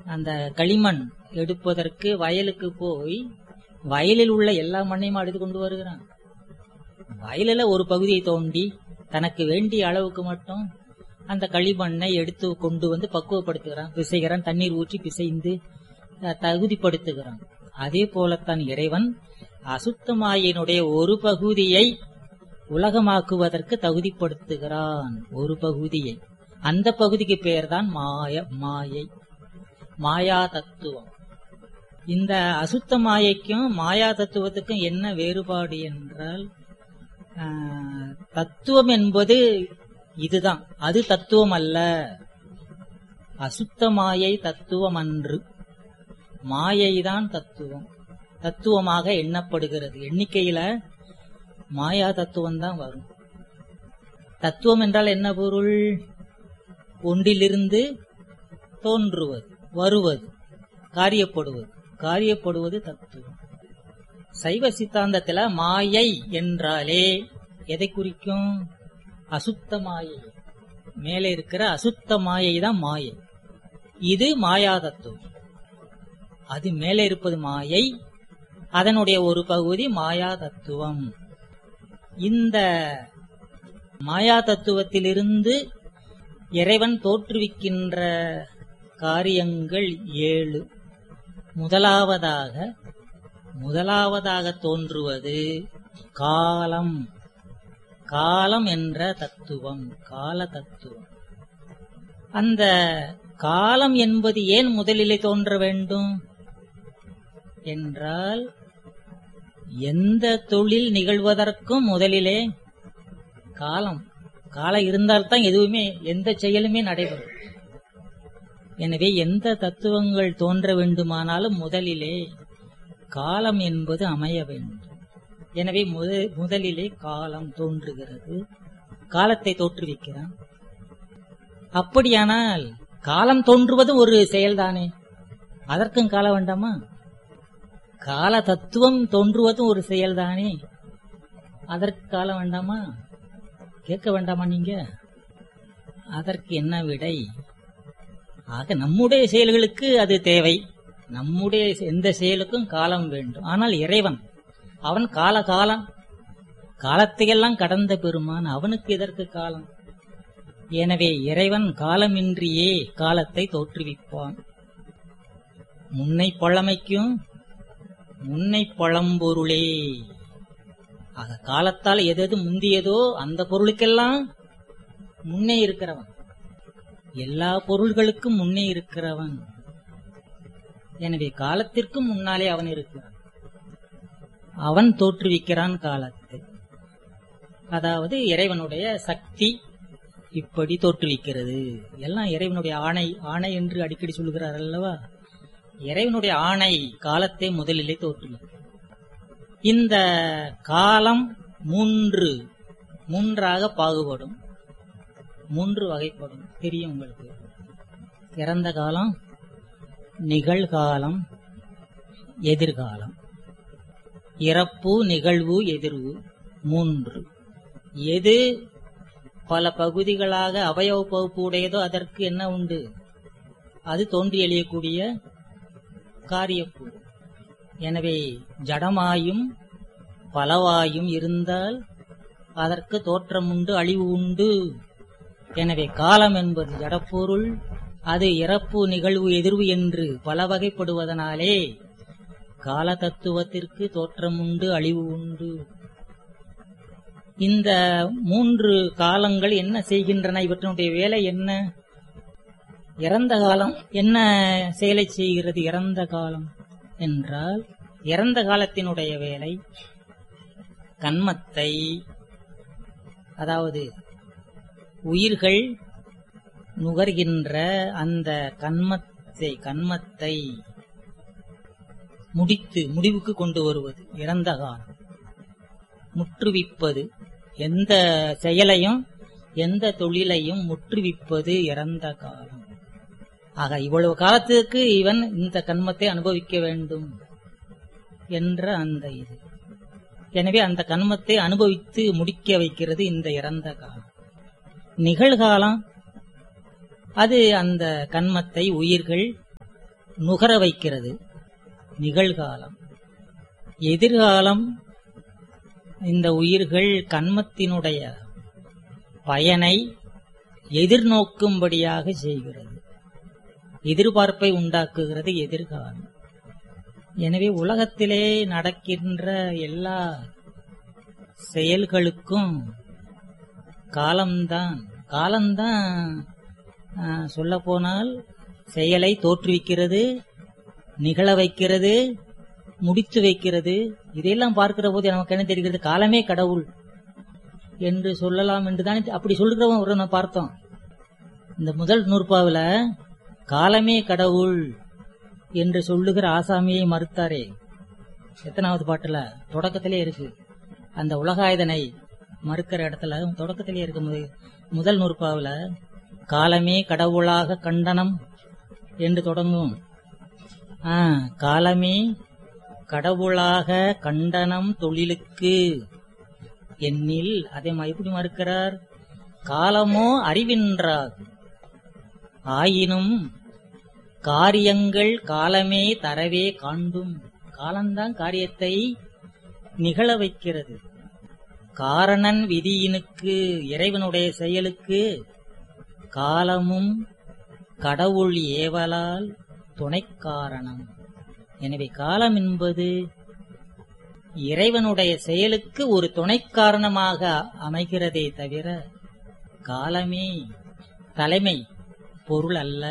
அந்த களிமண் எடுப்பதற்கு வயலுக்கு போய் வயலில் உள்ள எல்லா மண்ணையும் எடுத்து கொண்டு வருகிறான் வயலில ஒரு பகுதியை தோண்டி தனக்கு வேண்டிய அளவுக்கு மட்டும் அந்த களிமண்ணை எடுத்து கொண்டு வந்து பக்குவப்படுத்துகிறான் பிசைகிறான் தண்ணீர் ஊற்றி பிசைந்து அஹ், தகுதிப்படுத்துகிறான் அதே போலத்தான் இறைவன் அசுத்தமாயினுடைய ஒரு பகுதியை உலகமாக்குவதற்கு தகுதிப்படுத்துகிறான் ஒரு பகுதியை அந்த பகுதிக்கு பெயர்தான் மாய மாயை மாயா தத்துவம் இந்த அசுத்த மாயைக்கும் மாயா தத்துவத்துக்கும் என்ன வேறுபாடு என்றால் ஆஹ், தத்துவம் என்பது இதுதான் அது தத்துவம் அல்ல அசுத்த மாயை தத்துவம் அன்று மாயைதான் தத்துவம் தத்துவமாக எண்ணப்படுகிறது எண்ணிக்கையில மாயா தத்துவம் தான் வரும் தத்துவம் என்றால் என்ன பொருள் ஒன்றிலிருந்து தோன்றுவது வருவது காரியப்படுவது காரியப்படுவது தத்துவம் சைவ சித்தாந்தத்துல மாயை என்றாலே எதை குறிக்கும் அசுத்த மாயை மேலே இருக்கிற அசுத்த மாயை தான் மாயை இது மாயா தத்துவம் அது மேலே இருப்பது மாயை அதனுடைய ஒரு பகுதி மாயா தத்துவம் இந்த மாயா தத்துவத்திலிருந்து இறைவன் தோற்றுவிக்கின்ற காரியங்கள் ஏழு முதலாவதாக முதலாவதாக தோன்றுவது காலம் காலம் என்ற தத்துவம் கால தத்துவம் அந்த காலம் என்பது ஏன் முதலிலே தோன்ற வேண்டும் என்றால் எந்த தொழில் நிகழ்வதற்கும் முதலிலே காலம் காலம் இருந்தால்தான் எதுவுமே எந்த செயலுமே நடைபெறும் எனவே எந்த தத்துவங்கள் தோன்ற வேண்டுமானாலும் முதலிலே காலம் என்பது அமைய வேண்டும் எனவே முத- முதலிலே காலம் தோன்றுகிறது காலத்தை தோற்றுவிக்கிறான் அப்படியானால் காலம் தோன்றுவது ஒரு செயல்தானே அதற்கும் காலம் வேண்டாமா கால தத்துவம் தோன்றுவதும் ஒரு செயல்தானே அதற்கு காலம் வேண்டாமா கேட்க வேண்டாமா நீங்க அதற்கு என்ன விடை ஆக நம்முடைய செயல்களுக்கு அது தேவை நம்முடைய எந்த செயலுக்கும் காலம் வேண்டும் ஆனால் இறைவன் அவன் கால காலம் காலத்தையெல்லாம் கடந்த பெருமான் அவனுக்கு இதற்கு காலம் எனவே இறைவன் காலமின்றியே காலத்தை தோற்றுவிப்பான் முன்னை பழமைக்கும் முன்னை பழம்பொருளே ஆக காலத்தால் எது எது முந்தியதோ அந்த பொருளுக்கெல்லாம் முன்னே இருக்கிறவன் எல்லா பொருள்களுக்கும் முன்னே இருக்கிறவன் எனவே காலத்திற்கும் முன்னாலே அவன் இருக்கிறான் அவன் தோற்றுவிக்கிறான் காலத்தை அதாவது இறைவனுடைய சக்தி இப்படி தோற்றுவிக்கிறது எல்லாம் இறைவனுடைய ஆணை ஆணை என்று அடிக்கடி சொல்கிறார் அல்லவா இறைவனுடைய ஆணை காலத்தை முதலிலே தோற்றுவிக்கும் இந்த காலம் மூன்று மூன்றாக பாகுபடும் மூன்று வகைப்படும் தெரியும் உங்களுக்கு இறந்த காலம் நிகழ்காலம் எதிர்காலம் இறப்பு நிகழ்வு எதிர்வு மூன்று எது பல பகுதிகளாக அவயவ பகுப்பு உடையதோ அதற்கு என்ன உண்டு அது தோன்றி எழியக்கூடிய காரியப்பு எனவே ஜடமாயும் பலவாயும் இருந்தால் அதற்கு தோற்றம் உண்டு அழிவு உண்டு எனவே காலம் என்பது ஜடப்பொருள் அது இறப்பு நிகழ்வு எதிர்வு என்று பல வகைப்படுவதனாலே கால தத்துவத்திற்கு தோற்றம் உண்டு அழிவு உண்டு இந்த மூன்று காலங்கள் என்ன செய்கின்றன இவற்றினுடைய வேலை என்ன இறந்த காலம் என்ன செயலை செய்கிறது இறந்த காலம் என்றால் இறந்த காலத்தினுடைய வேலை கண்மத்தை அதாவது உயிர்கள் நுகர்கின்ற அந்த கண்மத்தை கண்மத்தை முடித்து முடிவுக்கு கொண்டு வருவது இறந்த காலம் முற்றுவிப்பது எந்த செயலையும் எந்த தொழிலையும் முற்றுவிப்பது இறந்த காலம் ஆக இவ்வளவு காலத்துக்கு இவன் இந்த கண்மத்தை அனுபவிக்க வேண்டும் என்ற அந்த இது எனவே அந்த கண்மத்தை அனுபவித்து முடிக்க வைக்கிறது இந்த இறந்த காலம் நிகழ்காலம் அது அந்த கண்மத்தை உயிர்கள் நுகர வைக்கிறது நிகழ்காலம் எதிர்காலம் இந்த உயிர்கள் கண்மத்தினுடைய பயனை எதிர்நோக்கும்படியாக செய்கிறது எதிர்பார்ப்பை உண்டாக்குகிறது எதிர்காலம் எனவே உலகத்திலே நடக்கின்ற எல்லா செயல்களுக்கும் காலம்தான் காலம்தான் சொல்ல போனால் செயலை தோற்றுவிக்கிறது நிகழ வைக்கிறது முடித்து வைக்கிறது இதையெல்லாம் பார்க்கிற போது நமக்கு என்ன தெரிகிறது காலமே கடவுள் என்று சொல்லலாம் என்று தானே அப்படி சொல்கிறவன் ஒரு நான் பார்த்தோம் இந்த முதல் நூற்பாவில் காலமே கடவுள் என்று சொல்லுகிற ஆசாமியை மறுத்தாரே எத்தனாவது பாட்டுல தொடக்கத்திலே இருக்கு அந்த உலகாயுதனை மறுக்கிற இடத்துல தொடக்கத்திலே இருக்கு முத- முதல் நூற்பாவில் காலமே கடவுளாக கண்டனம் என்று தொடங்கும் ஆ, காலமே கடவுளாக கண்டனம் தொழிலுக்கு எண்ணில் அதை ம- எப்படி மறுக்கிறார் காலமோ அறிவின்றாகும் ஆயினும் காரியங்கள் காலமே தரவே காண்டும் காலம்தான் காரியத்தை நிகழ வைக்கிறது காரணன் விதியினுக்கு இறைவனுடைய செயலுக்கு காலமும் கடவுள் ஏவலால் துணைக்காரணம் எனவே காலம் என்பது இறைவனுடைய செயலுக்கு ஒரு துணைக்காரணமாக அமைகிறதே தவிர காலமே தலைமை பொருள் அல்ல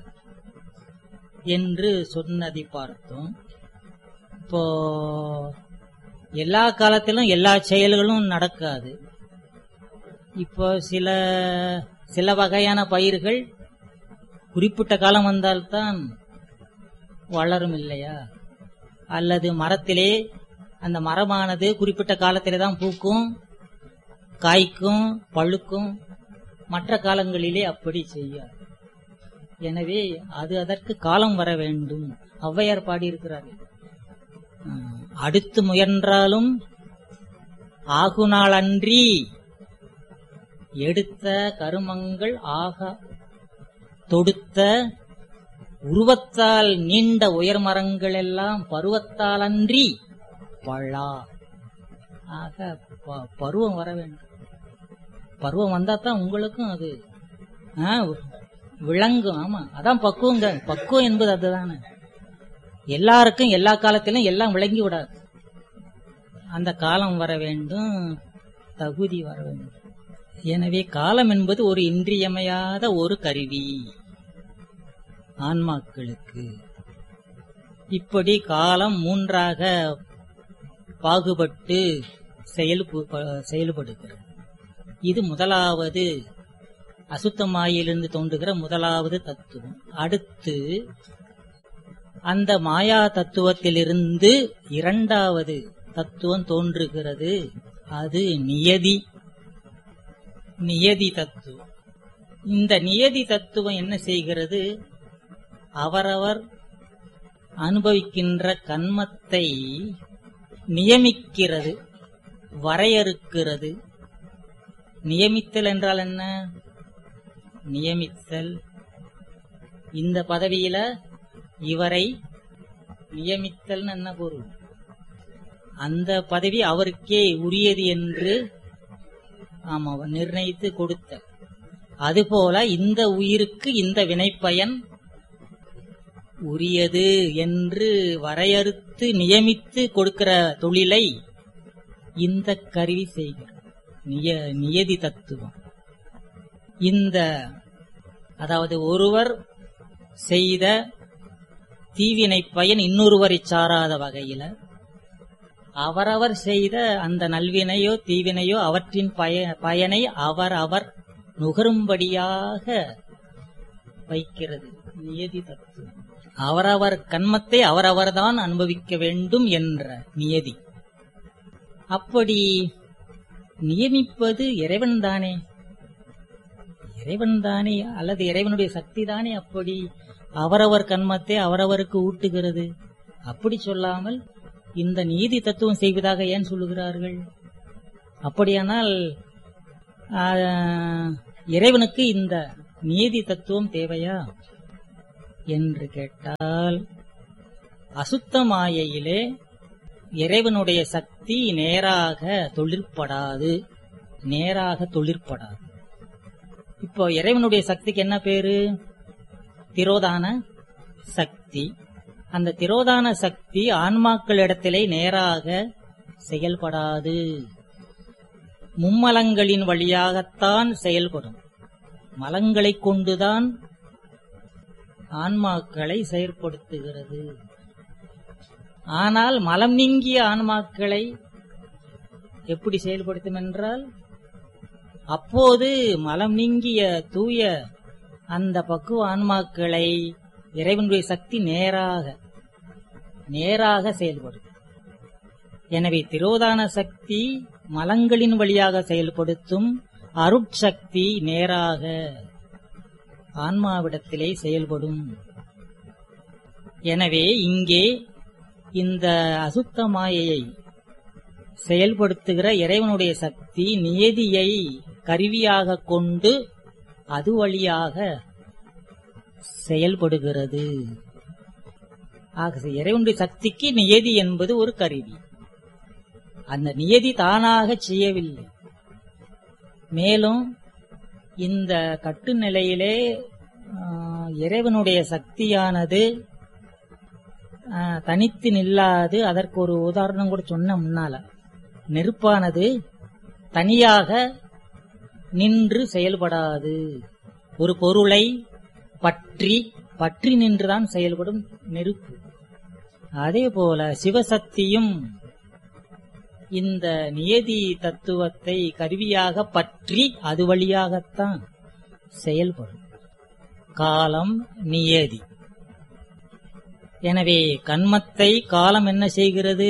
என்று சொன்னதை பார்த்தோம் இப்போ எல்லா காலத்திலும் எல்லா செயல்களும் நடக்காது இப்போ சில சில வகையான பயிர்கள் குறிப்பிட்ட காலம் வந்தால்தான் வளரும் இல்லையா அல்லது மரத்திலே அந்த மரமானது குறிப்பிட்ட காலத்திலே தான் பூக்கும் காய்க்கும் பழுக்கும் மற்ற காலங்களிலே அப்படி செய்யாது எனவே அது அதற்கு காலம் வர வேண்டும் ஔவையார் பாடியிருக்கிறார்கள் ஆஹ், அடுத்து முயன்றாலும் ஆகுநாள் அன்றி எடுத்த கருமங்கள் ஆக தொடுத்த உருவத்தால் நீண்ட உயர் மரங்கள் எல்லாம் பருவத்தால் அன்றி பழா ஆக ப- பருவம் வர வேண்டும் பருவம் வந்தா தான் உங்களுக்கும் அது ஆ, விளங்கும் ஆமா அதான் பக்குவங்க பக்குவம் என்பது அதுதானே எல்லாருக்கும் எல்லா காலத்திலும் எல்லாம் விளங்கி விடாது அந்த காலம் வர வேண்டும் தகுதி வர வேண்டும் எனவே காலம் என்பது ஒரு இன்றியமையாத ஒரு கருவி ஆன்மாக்களுக்கு இப்படி காலம் மூன்றாக பாகுபட்டு செயல்பு- செயல்படுகிறது இது முதலாவது அசுத்தமாயிலிருந்து தோன்றுகிற முதலாவது தத்துவம் அடுத்து அந்த மாயா தத்துவத்திலிருந்து இரண்டாவது தத்துவம் தோன்றுகிறது அது நியதி நியதி தத்துவம் இந்த நியதி தத்துவம் என்ன செய்கிறது அவரவர் அனுபவிக்கின்ற கன்மத்தை நியமிக்கிறது வரையறுக்கிறது நியமித்தல் என்றால் என்ன நியமித்தல் இந்த பதவியில இவரை நியமித்தல் என்ன பொருள் அந்த பதவி அவருக்கே உரியது என்று ஆமா நிர்ணயித்து கொடுத்த அதுபோல இந்த உயிருக்கு இந்த வினைப்பயன் உரியது என்று வரையறுத்து நியமித்து கொடுக்கிற தொழிலை இந்த கருவி செய்கிறது நிய நியதி தத்துவம் இந்த அதாவது ஒருவர் செய்த தீவினை பயன் இன்னொருவரை சாராத வகையில அவரவர் செய்த அந்த நல்வினையோ தீவினையோ அவற்றின் பய பயனை அவர் அவர் நுகரும்படியாக வைக்கிறது நியதி தத்துவம் அவரவர் கண்மத்தை அவரவர்தான் அனுபவிக்க வேண்டும் என்ற நியதி அப்படி நியமிப்பது இறைவன் தானே இறைவன் தானே அல்லது இறைவனுடைய சக்தி தானே அப்படி அவரவர் கண்மத்தை அவரவருக்கு ஊட்டுகிறது அப்படி சொல்லாமல் இந்த நீதி தத்துவம் செய்வதாக ஏன் சொல்லுகிறார்கள் அப்படியானால் ஆஹ், இறைவனுக்கு இந்த நீதி தத்துவம் தேவையா என்று கேட்டால் அசுத்த மாயையிலே இறைவனுடைய சக்தி நேராக தொழிற்படாது நேராக தொழிற்படாது இப்போ இறைவனுடைய சக்திக்கு என்ன பேரு திரோதான சக்தி அந்த திரோதான சக்தி ஆன்மாக்களிடத்திலே நேராக செயல்படாது மும்மலங்களின் வழியாகத்தான் செயல்படும் மலங்களைக் கொண்டுதான் ஆன்மாக்களை செயற்படுத்துகிறது ஆனால் மலம் நீங்கிய ஆன்மாக்களை எப்படி செயல்படுத்தும் என்றால் அப்போது மலம் நீங்கிய தூய அந்த பக்குவ ஆன்மாக்களை இறைவனுடைய சக்தி நேராக நேராக செயல்படும் எனவே திரோதான சக்தி மலங்களின் வழியாக செயல்படுத்தும் அருட்சக்தி நேராக ஆன்மாவிடத்திலே செயல்படும் எனவே இங்கே இந்த அசுத்த மாயையை செயல்படுத்துகிற இறைவனுடைய சக்தி நியதியை கருவியாக கொண்டு அது வழியாக செயல்படுகிறது ஆக இறைவனுடைய சக்திக்கு நியதி என்பது ஒரு கருவி அந்த நியதி தானாக செய்யவில்லை மேலும் இந்த கட்டுநிலையிலே ஆஹ், இறைவனுடைய சக்தியானது ஆஹ், தனித்து நில்லாது அதற்கு ஒரு உதாரணம் கூட சொன்ன முன்னால நெருப்பானது தனியாக நின்று செயல்படாது ஒரு பொருளை பற்றி பற்றி நின்றுதான் செயல்படும் நெருப்பு அதே போல சிவசக்தியும் இந்த நியதி தத்துவத்தை கருவியாக பற்றி அது வழியாகத்தான் செயல்படும் காலம் நியதி எனவே கண்மத்தை காலம் என்ன செய்கிறது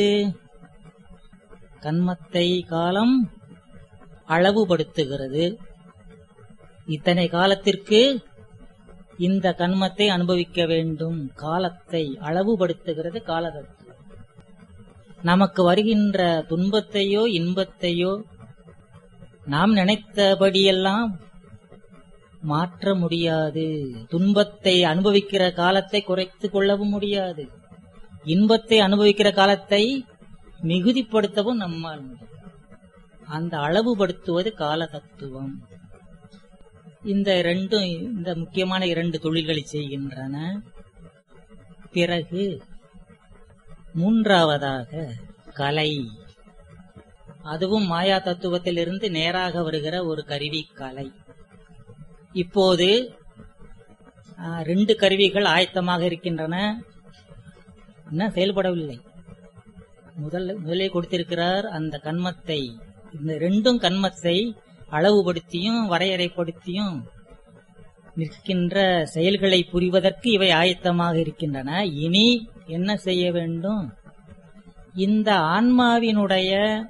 கண்மத்தை காலம் அளவுபடுத்துகிறது இத்தனை காலத்திற்கு இந்த கண்மத்தை அனுபவிக்க வேண்டும் காலத்தை அளவுபடுத்துகிறது காலதத்துவம் நமக்கு வருகின்ற துன்பத்தையோ இன்பத்தையோ நாம் நினைத்தபடியெல்லாம் மாற்ற முடியாது துன்பத்தை அனுபவிக்கிற காலத்தை குறைத்து கொள்ளவும் முடியாது இன்பத்தை அனுபவிக்கிற காலத்தை மிகுதிப்படுத்தவும் நம்மால் முடியும் அந்த அளவுபடுத்துவது கால தத்துவம் இந்த ரெண்டும் இந்த முக்கியமான இரண்டு தொழில்களை செய்கின்றன பிறகு மூன்றாவதாக கலை அதுவும் மாயா தத்துவத்திலிருந்து நேராக வருகிற ஒரு கருவி கலை இப்போது ஆ, ரெண்டு கருவிகள் ஆயத்தமாக இருக்கின்றன இன்னும் செயல்படவில்லை முதல் முதலே கொடுத்திருக்கிறார் அந்த கண்மத்தை இந்த ரெண்டும் கண்மத்தை அளவுபடுத்தியும் வரையறைப்படுத்தியும் நிற்கின்ற செயல்களை புரிவதற்கு இவை ஆயத்தமாக இருக்கின்றன இனி என்ன செய்ய வேண்டும் இந்த ஆன்மாவினுடைய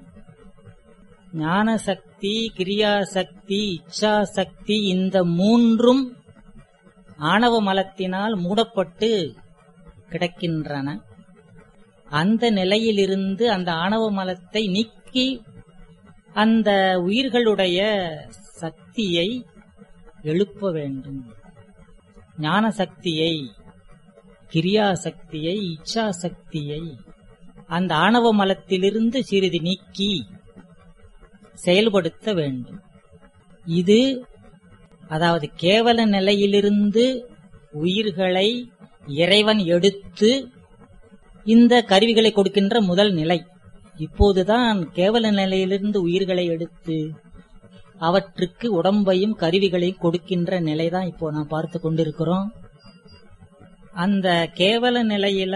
ஞான சக்தி கிரியா சக்தி இச்சா சக்தி இந்த மூன்றும் ஆணவ மலத்தினால் மூடப்பட்டு கிடக்கின்றன அந்த நிலையிலிருந்து அந்த ஆணவ மலத்தை நீக்கி அந்த உயிர்களுடைய சக்தியை எழுப்ப வேண்டும் ஞான சக்தியை கிரியா சக்தியை இச்சா சக்தியை அந்த ஆணவ மலத்திலிருந்து சிறிது நீக்கி செயல்படுத்த வேண்டும் இது அதாவது கேவல நிலையிலிருந்து உயிர்களை இறைவன் எடுத்து இந்த கருவிகளை கொடுக்கின்ற முதல் நிலை இப்போதுதான் கேவல நிலையிலிருந்து உயிர்களை எடுத்து அவற்றுக்கு உடம்பையும் கருவிகளையும் கொடுக்கின்ற நிலைதான் இப்போ நாம் பார்த்து கொண்டிருக்கிறோம் அந்த கேவல நிலையில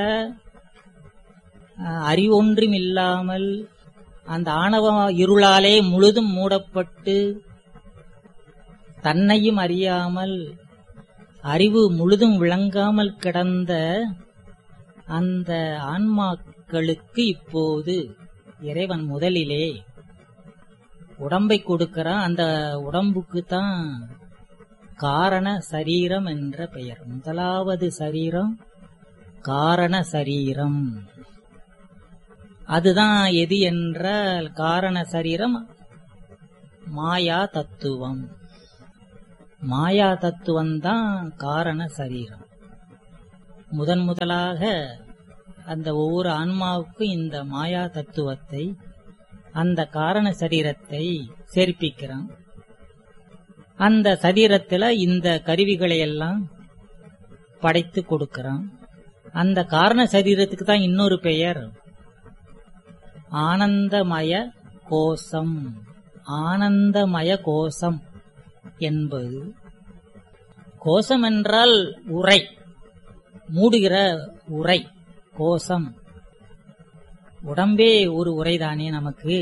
அஹ், அறிவொன்றும் இல்லாமல் அந்த ஆணவ இருளாலே முழுதும் மூடப்பட்டு தன்னையும் அறியாமல் அறிவு முழுதும் விளங்காமல் கிடந்த அந்த ஆன்மாக்களுக்கு இப்போது இறைவன் முதலிலே உடம்பை கொடுக்கிறான் அந்த உடம்புக்கு தான் காரண சரீரம் என்ற பெயர் முதலாவது சரீரம் காரண சரீரம் அதுதான் எது என்றால் காரண சரீரம் மாயா தத்துவம் மாயா தத்துவம் தான் காரண சரீரம் முதன் முதலாக அந்த ஒவ்வொரு ஆன்மாவுக்கும் இந்த மாயா தத்துவத்தை அந்த காரண சரீரத்தை சேர்ப்பிக்கிறான் அந்த சரீரத்துல இந்த கருவிகளை எல்லாம் படைத்து கொடுக்கிறான் அந்த காரண சரீரத்துக்கு தான் இன்னொரு பெயர் ஆனந்தமய கோஷம் ஆனந்தமய கோஷம் என்பது கோஷம் என்றால் உரை மூடுகிற உரை கோஷம் உடம்பே ஒரு உரைதானே நமக்கு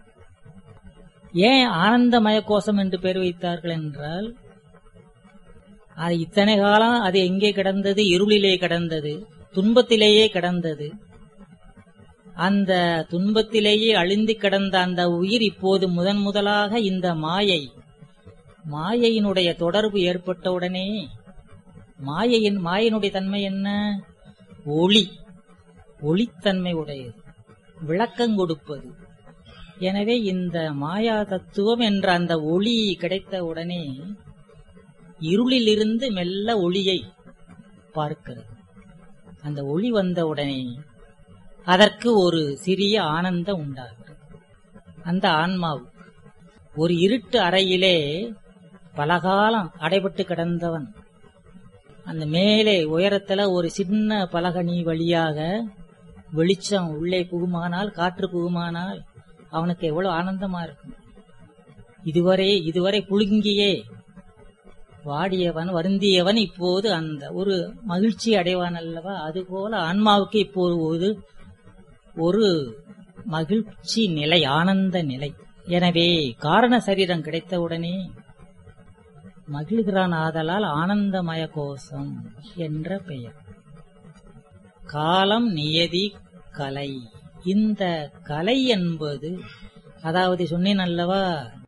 ஏன் ஆனந்தமய கோஷம் என்று பெயர் வைத்தார்கள் என்றால் அது இத்தனை காலம் அது எங்கே கிடந்தது இருளிலே கிடந்தது துன்பத்திலேயே கிடந்தது அந்த துன்பத்திலேயே அழிந்து கிடந்த அந்த உயிர் இப்போது முதன் முதலாக இந்த மாயை மாயையினுடைய தொடர்பு ஏற்பட்டவுடனே மாயையின் மாயினுடைய தன்மை என்ன ஒளி ஒளித்தன்மை உடையது விளக்கம் கொடுப்பது எனவே இந்த மாயா தத்துவம் என்ற அந்த ஒளி கிடைத்த உடனே இருளிலிருந்து மெல்ல ஒளியை பார்க்கிறது அந்த ஒளி வந்த உடனே அதற்கு ஒரு சிறிய ஆனந்தம் உண்டாகிறது அந்த ஆன்மாவுக்கு ஒரு இருட்டு அறையிலே பலகாலம் அடைபட்டு கிடந்தவன் அந்த மேலே உயரத்துல ஒரு சின்ன பலகனி வழியாக வெளிச்சம் உள்ளே புகுமானால் காற்று புகுமானால் அவனுக்கு எவ்வளவு ஆனந்தமா இருக்கும் இதுவரை இதுவரை புழுங்கியே வாடியவன் வருந்தியவன் இப்போது அந்த ஒரு மகிழ்ச்சி அடைவான் அல்லவா அதுபோல ஆன்மாவுக்கு இப்போது ஒரு ஒரு மகிழ்ச்சி நிலை ஆனந்த நிலை எனவே காரண சரீரம் கிடைத்தவுடனே மகிழ்கிறான் ஆதலால் ஆனந்தமய கோஷம் என்ற பெயர் காலம் நியதி கலை இந்த கலை என்பது அதாவது சொன்னேன் அல்லவா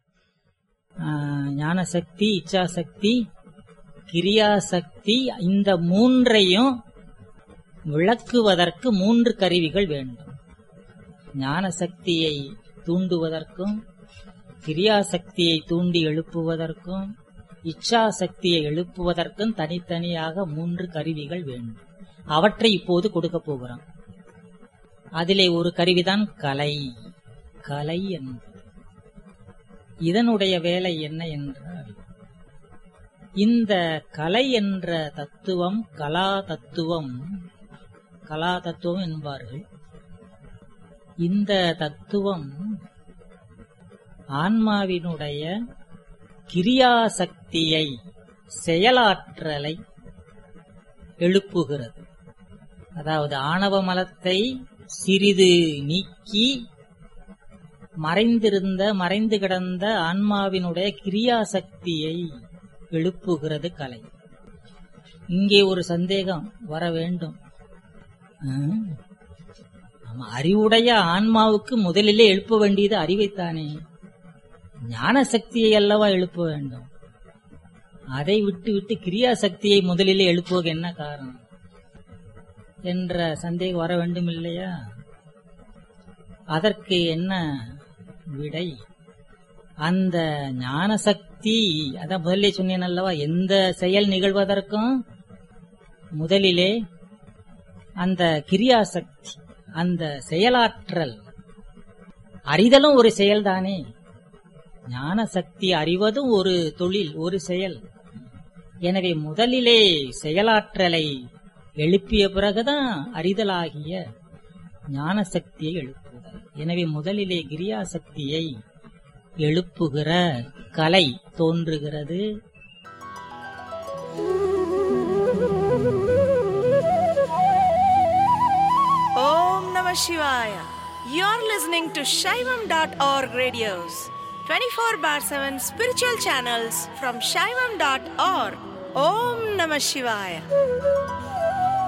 ஞானசக்தி இச்சாசக்தி கிரியாசக்தி இந்த மூன்றையும் விளக்குவதற்கு மூன்று கருவிகள் வேண்டும் ஞான சக்தியை தூண்டுவதற்கும் கிரியாசக்தியை தூண்டி எழுப்புவதற்கும் இச்சா சக்தியை எழுப்புவதற்கும் தனித்தனியாக மூன்று கருவிகள் வேண்டும் அவற்றை இப்போது கொடுக்க போகிறோம் அதிலே ஒரு கருவிதான் கலை கலை என்பது இதனுடைய வேலை என்ன என்றால் இந்த கலை என்ற தத்துவம் கலா தத்துவம் கலா தத்துவம் என்பார்கள் இந்த தத்துவம் ஆன்மாவினுடைய கிரியாசக்தியை செயலாற்றலை எழுப்புகிறது அதாவது ஆணவ மலத்தை சிறிது நீக்கி மறைந்திருந்த மறைந்து கிடந்த ஆன்மாவினுடைய கிரியாசக்தியை எழுப்புகிறது கலை இங்கே ஒரு சந்தேகம் வர வேண்டும் அறிவுடைய ஆன்மாவுக்கு முதலிலே எழுப்ப வேண்டியது அறிவைத்தானே ஞான சக்தியை அல்லவா எழுப்ப வேண்டும் அதை விட்டு விட்டு கிரியாசக்தியை முதலிலே எழுப்புவது என்ன காரணம் என்ற சந்தேகம் வர வேண்டும் இல்லையா அதற்கு என்ன விடை அந்த ஞான சக்தி அதான் முதல்ல சொன்னேன் அல்லவா எந்த செயல் நிகழ்வதற்கும் முதலிலே அந்த கிரியாசக்தி அந்த செயலாற்றல் அறிதலும் ஒரு செயல்தானே ஞான சக்தி அறிவதும் ஒரு தொழில் ஒரு செயல் எனவே முதலிலே செயலாற்றலை எழுப்பிய பிறகுதான் அறிதலாகிய ஞான சக்தியை எழுப்புதல் எனவே முதலிலே கிரியாசக்தியை எழுப்புகிற கலை தோன்றுகிறது Om Namah Shivaya. You're listening to Shaivam.org radios, 24 bar 7 spiritual channels from Shaivam.org. Om Namah Shivaya.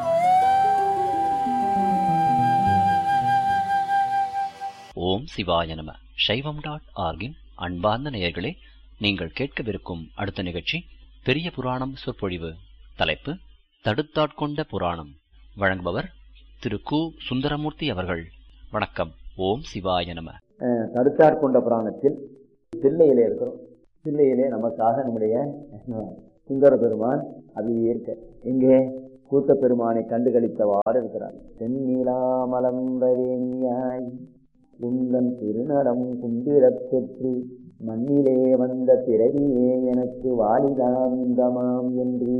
ஓம் சிவாய நம சைவம் டாட் ஆர்கின் அன்பார்ந்த நேயர்களே நீங்கள் கேட்கவிருக்கும் அடுத்த நிகழ்ச்சி பெரிய புராணம் சொற்பொழிவு தலைப்பு தடுத்தாட்கொண்ட புராணம் வழங்குபவர் திரு கு சுந்தரமூர்த்தி அவர்கள் வணக்கம் ஓம் சிவாய நம தடுத்தாற் கொண்ட புராணத்தில் தில்லையிலே இருக்கிறோம் தில்லையிலே நமக்காக நம்முடைய சுந்தர பெருமான் அப்படியே இருக்க எங்கே கூத்த பெருமானை கண்டுகளித்தவாறு இருக்கிறார் செந்நிலாமலம்பரேணியாய் உந்தன் திருநடம் குண்டிரப் பெற்று மண்ணிலே வந்த பிறவியே எனக்கு வாலிதாம் இந்தமாம் என்று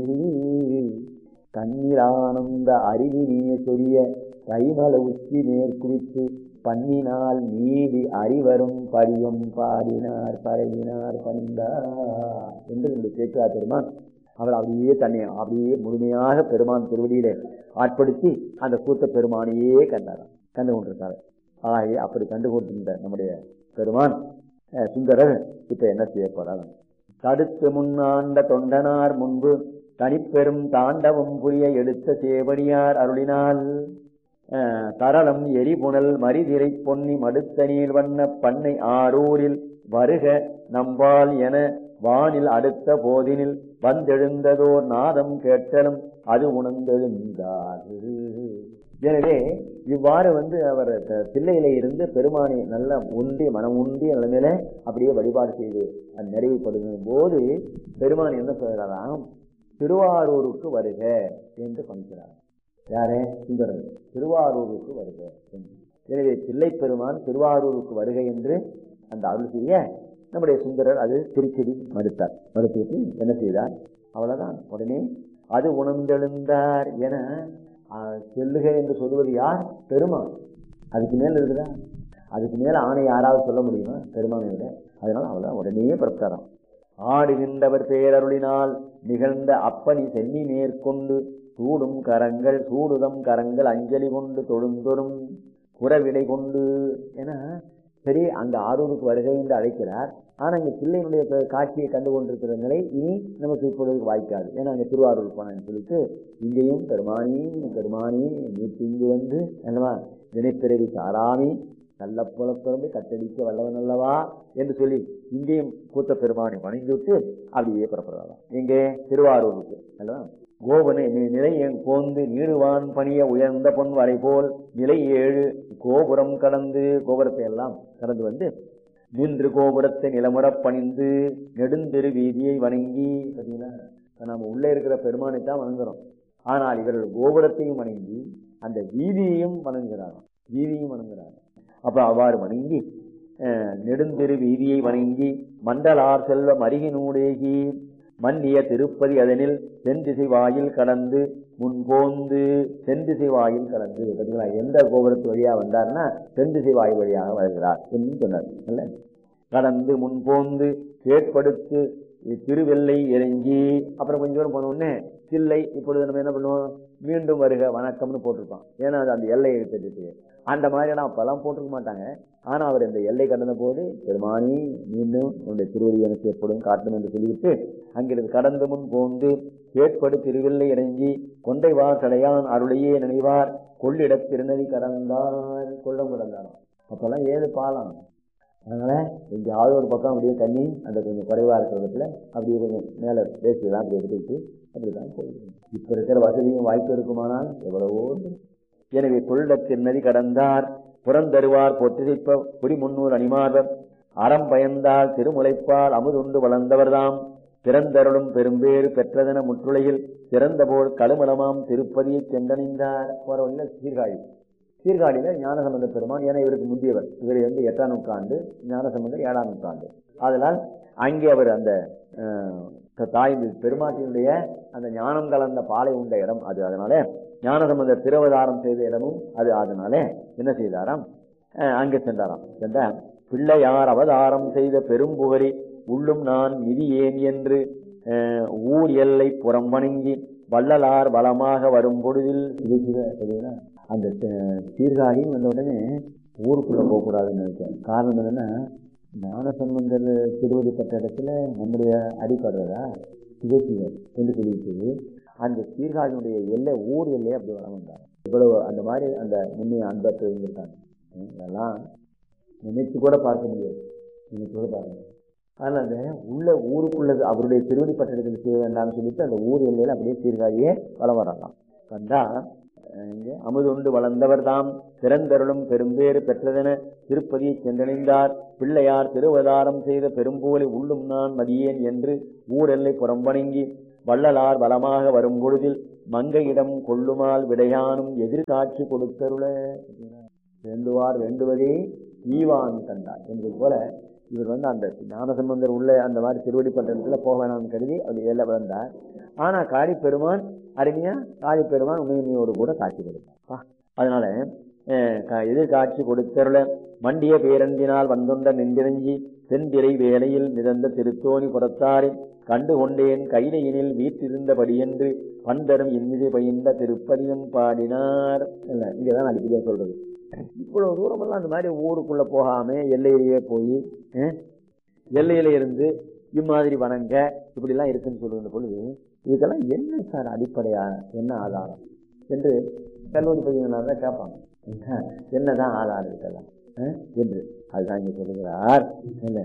கண்ணிலானந்த அறிவினே சொரிய கைமல உச்சி மேற்குறித்து பண்ணினால் நீதி அறிவரும் படியும் பாடினார் பரவினார் பணிந்தார் என்று இந்த கேட்கிறார் பெருமான் அவர் அப்படியே தன்னை அப்படியே முழுமையாக பெருமான் திருவடியிலே ஆட்படுத்தி அந்த கூத்த பெருமானையே கண்டாராம் கண்டு கொண்டிருக்காரு ஆகவே அப்படி கண்டு கொண்டிருந்த நம்முடைய பெருமான் அஹ், சுந்தரர் இப்ப என்ன செய்ய போறார் தடுத்து முன்னாண்ட தொண்டனார் முன்பு தனிப்பெரும் தாண்டவம் புரிய எடுத்த சேவடியார் அருளினால் அஹ், தரளம் எரிபுணல் மரிதிரை பொன்னி மடுத்த நீர் வண்ண பண்ணை ஆரூரில் வருக நம்பால் என வானில் அடுத்த போதினில் வந்தெழுந்ததோர் நாதம் கேட்டலும் அது உணர்ந்தெழுந்தார் எனவே இவ்வாறு வந்து அவர் த- தில்லையில இருந்து பெருமானை நல்ல உண்டி மனம் உண்டி நிலைமையில அப்படியே வழிபாடு செய்து அது நிறைவுபடுத்தும் போது பெருமான் என்ன சொல்கிறாராம் திருவாரூருக்கு வருக என்று பணிக்கிறார் யாரே சுந்தரர் திருவாரூருக்கு வருக என்று. எனவே தில்லை பெருமான் திருவாரூருக்கு வருக என்று அந்த அருள் செய்ய நம்முடைய சுந்தரர் அது திருச்செடி மறுத்தார் மறுத்துவிட்டு என்ன செய்தார் அவ்வளவுதான் உடனே அது உணர்ந்தெழுந்தார் என ஆ, செல்லுக என்று சொல்லுவது யார் பெருமான் அதுக்கு மேல இருக்குதா அதுக்கு மேல ஆணை யாராவது சொல்ல முடியுமா பெருமானை விட அதனால அவ்வளவுதான் உடனே பிறப்பிட்டாராம் ஆடுகின்றவர் பேரருளினால் நிகழ்ந்த அப்பனி சென்னி மேற்கொண்டு சூடும் கரங்கள் சூடுதம் கரங்கள் அஞ்சலி கொண்டு தொழுந்தொரும் புறவிடை கொண்டு என சரி அங்க ஆரூருக்கு வருகை என்று அழைக்கிறார் ஆனா இங்க பிள்ளையினுடைய ப- காட்சியை கண்டு கொண்டிருக்கிற நிலை இனி நமக்கு இப்பொழுது வாய்க்காது ஏன்னா அங்க திருவாரூர் போனேன்னு சொல்லிட்டு இங்கேயும் பெருமானி பெருமானி நீட்டு இங்கு வந்து அல்லவா வினைப்பிறவி சாராமி கள்ளப்புல பிறந்து கட்டடிக்க வல்லவன் அல்லவா என்று சொல்லி இங்கேயும் கூத்த பெருமானை வணங்கி விட்டு அப்படியே புறப்படுறதாம் எங்கே திருவாரூருக்கு அல்லவா கோபனை நி- நிலை எங் கோந்து நீடுவான் பணிய உயர்ந்த பொன் வரை போல் நிலை ஏழு கோபுரம் கடந்து கோபுரத்தை எல்லாம் கடந்து வந்து நின்று கோபுரத்தை நிலமுறப் பணிந்து நெடுந்தெரு வீதியை வணங்கி பார்த்தீங்களா இப்ப நம்ம உள்ளே இருக்கிற பெருமானை தான் வணங்குறோம் ஆனால் இவர்கள் கோபுரத்தையும் வணங்கி அந்த வீதியையும் வணங்குகிறாராம் வீதியும் வணங்குகிறார் அப்ப அவ்வாறு வணங்கி அஹ், நெடுந்தெரு வீதியை வணங்கி மண்டலார் செல்வ மருகினூடேகி மன்னிய திருப்பதி அதனில் தென்திசை வாயில் கடந்து முன்போந்து தென்திசை வாயில் கடந்து பார்த்தீங்களா எந்த கோபுரத்து வழியா வந்தார்னா தென்திசை வாயில் வழியாக வருகிறார் என்று சொன்னார் இல்ல கடந்து முன்போந்து கேட்படுத்து திருவெல்லை இறங்கி அப்புறம் கொஞ்சம் தூரம் போன உடனே தில்லை இப்பொழுது நம்ம என்ன பண்ணுவோம் மீண்டும் வருக வணக்கம்னு போட்டிருப்பான் ஏன்னா அது அந்த எல்லையை எடுத்துட்டு அந்த மாதிரியெல்லாம் அப்பெல்லாம் போட்டிருக்க மாட்டாங்க ஆனா அவர் இந்த எல்லை கடந்த போது பெருமானி மீண்டும் உன்னுடைய திருவடி எனக்கு எப்படும் காட்டும் என்று சொல்லிவிட்டு அங்கிருந்து கடந்து முன் போந்து கேட்படு திருவெல்லை இறங்கி கொண்டை வாசடையான் அருளையே நினைவார் கொள்ளிடத் திருநதி கடந்தார் கொள்ளும் கடந்தாராம் அப்பெல்லாம் ஏழு பாலம் அதனால எங்கேயாவது ஒரு பக்கம் அப்படியே தண்ணி அந்த கொஞ்சம் குறைவா இருக்கிற இடத்துல அப்படியே கொஞ்சம் மேல பேசிதான் அப்படி எடுத்துக்கிட்டு அப்படிதான் போயிடும் இப்ப இருக்கிற வசதியும் வாய்ப்பு இருக்குமானால் எவ்வளவோ உண்டு. எனவே கொள்ளத்தின் நதி கடந்தார் புறந்தருவார் பொற்றிசைப்ப புரி முன்னூர் அணிமார்வர் அறம் பயந்தால் திருமுலைப்பால் அமுதுண்டு வளர்ந்தவர்தாம் பிறந்தருளும் பெரும்பேறு பெற்றதென முற்றுளையில் பிறந்தபோல் கழுமலமாம் திருப்பதியை சென்றடைந்தார் போற வழியில சீர்காழி சீர்காழியில ஞானசம்பந்த பெருமான் ஏன்னா இவருக்கு முந்தியவர் இவர் வந்து எட்டாம் நூற்றாண்டு ஞானசம்பந்தர் ஏழாம் நூற்றாண்டு அதனால் அங்கே அவர் அந்த அஹ், தாய் பெருமாட்டினுடைய அந்த ஞானம் கலந்த பாலை உண்ட இடம் அது அதனால ஞானசம்பந்தர் திருவதாரம் செய்த இடமும் அது அதனால என்ன செய்தாராம் அஹ், அங்கே சென்றாராம் சென்ற பிள்ளையார் அவதாரம் செய்த பெரும்புகரி உள்ளும் நான் நிதி ஏன் என்று அஹ், ஊர் எல்லை புறம் வணங்கி வள்ளலார் பலமாக வரும் பொழுதில் இது சிவ- சரிங்களா? அந்த அஹ், சீர்காழியும் வந்த உடனே ஊருக்குள்ள போகக்கூடாதுன்னு நினைச்சேன் காரணம் என்னன்னா ஞானசம்பந்தர் திருவடி பட்ட இடத்துல நம்முடைய அடிப்படுறதா சிவசிவர் என்று சொல்லிட்டு அந்த சீர்காழியினுடைய எல்லை ஊர் எல்லையை அப்படி வளம் வந்தார் இவ்வளவு அந்த மாதிரி அந்த முன்னைய அன்பற்று இருந்திருக்காங்க உம், இதெல்லாம் நினைத்து கூட பார்க்க முடியாது நினைத்து கூட பார்க்க முடியாது அதனால அந்த உள்ள ஊருக்குள்ளது அவருடைய திருவடி பட்டணத்தில் செய்ய வேண்டாம்னு சொல்லிட்டு அந்த ஊர் எல்லையில அப்படியே சீர்காழியே வளம் வரலாம் வந்தா அஹ், இங்க அமுதுண்டு வளர்ந்தவர் தாம் பிறந்தருளும் பெரும்பேறு பெற்றதென திருப்பதியை சென்றடைந்தார் பிள்ளையார் திருவதாரம் செய்த பெரும்போலை உள்ளும் நான் மதியேன் என்று ஊரெல்லை புறம்பணங்கி வள்ளலார் வளமாக வரும் பொழுதில் மங்கையிடம் கொள்ளுமால் விடையானும் எதிர்காட்சி கொடுத்தருள வேண்டுவார் வேண்டுவதே ஈவான் கண்டார் என்பது போல இவர் வந்து அந்த ஞானசம்பந்தர் உள்ள அந்த மாதிரி திருவடி பட்டணத்துல போக வேணாம்னு கருதி அவர் ஏல வந்தார் ஆனா காளி பெருமான் அருமையா காளி பெருமான் உண்மையோடு கூட காட்சி கொடுத்தார் அதனால அஹ், கா- எதிர்காட்சி கொடுத்தருள மண்டிய பேரன்பினால் வந்துண்ட நின்றிரஞ்சி செந்திரை வேளையில் மிதந்த திருத்தோணி புறத்தாரை கண்டு கொண்டேன் கைலையினில் வீற்றிருந்தபடியென்று பந்தரும் இன்னிது பயின்ற திருப்பதியம் பாடினார் இல்ல இங்கதான் அடிப்படையா சொல்றது இவ்வளவு தூரமெல்லாம் அந்த மாதிரி ஊருக்குள்ள போகாம எல்லையிலேயே போய் அஹ், எல்லையில இருந்து இம்மாதிரி வணங்க இப்படி எல்லாம் இருக்குன்னு சொல்லுகின்ற பொழுது இதுக்கெல்லாம் என்ன சார் அடிப்படையா என்ன ஆதாரம் என்று கல்லூரி பையனாக தான் கேட்பாங்க என்னதான் ஆதாரம் இருக்கலாம் அஹ், என்று அதுதான் இங்க சொல்லுகிறார் இல்ல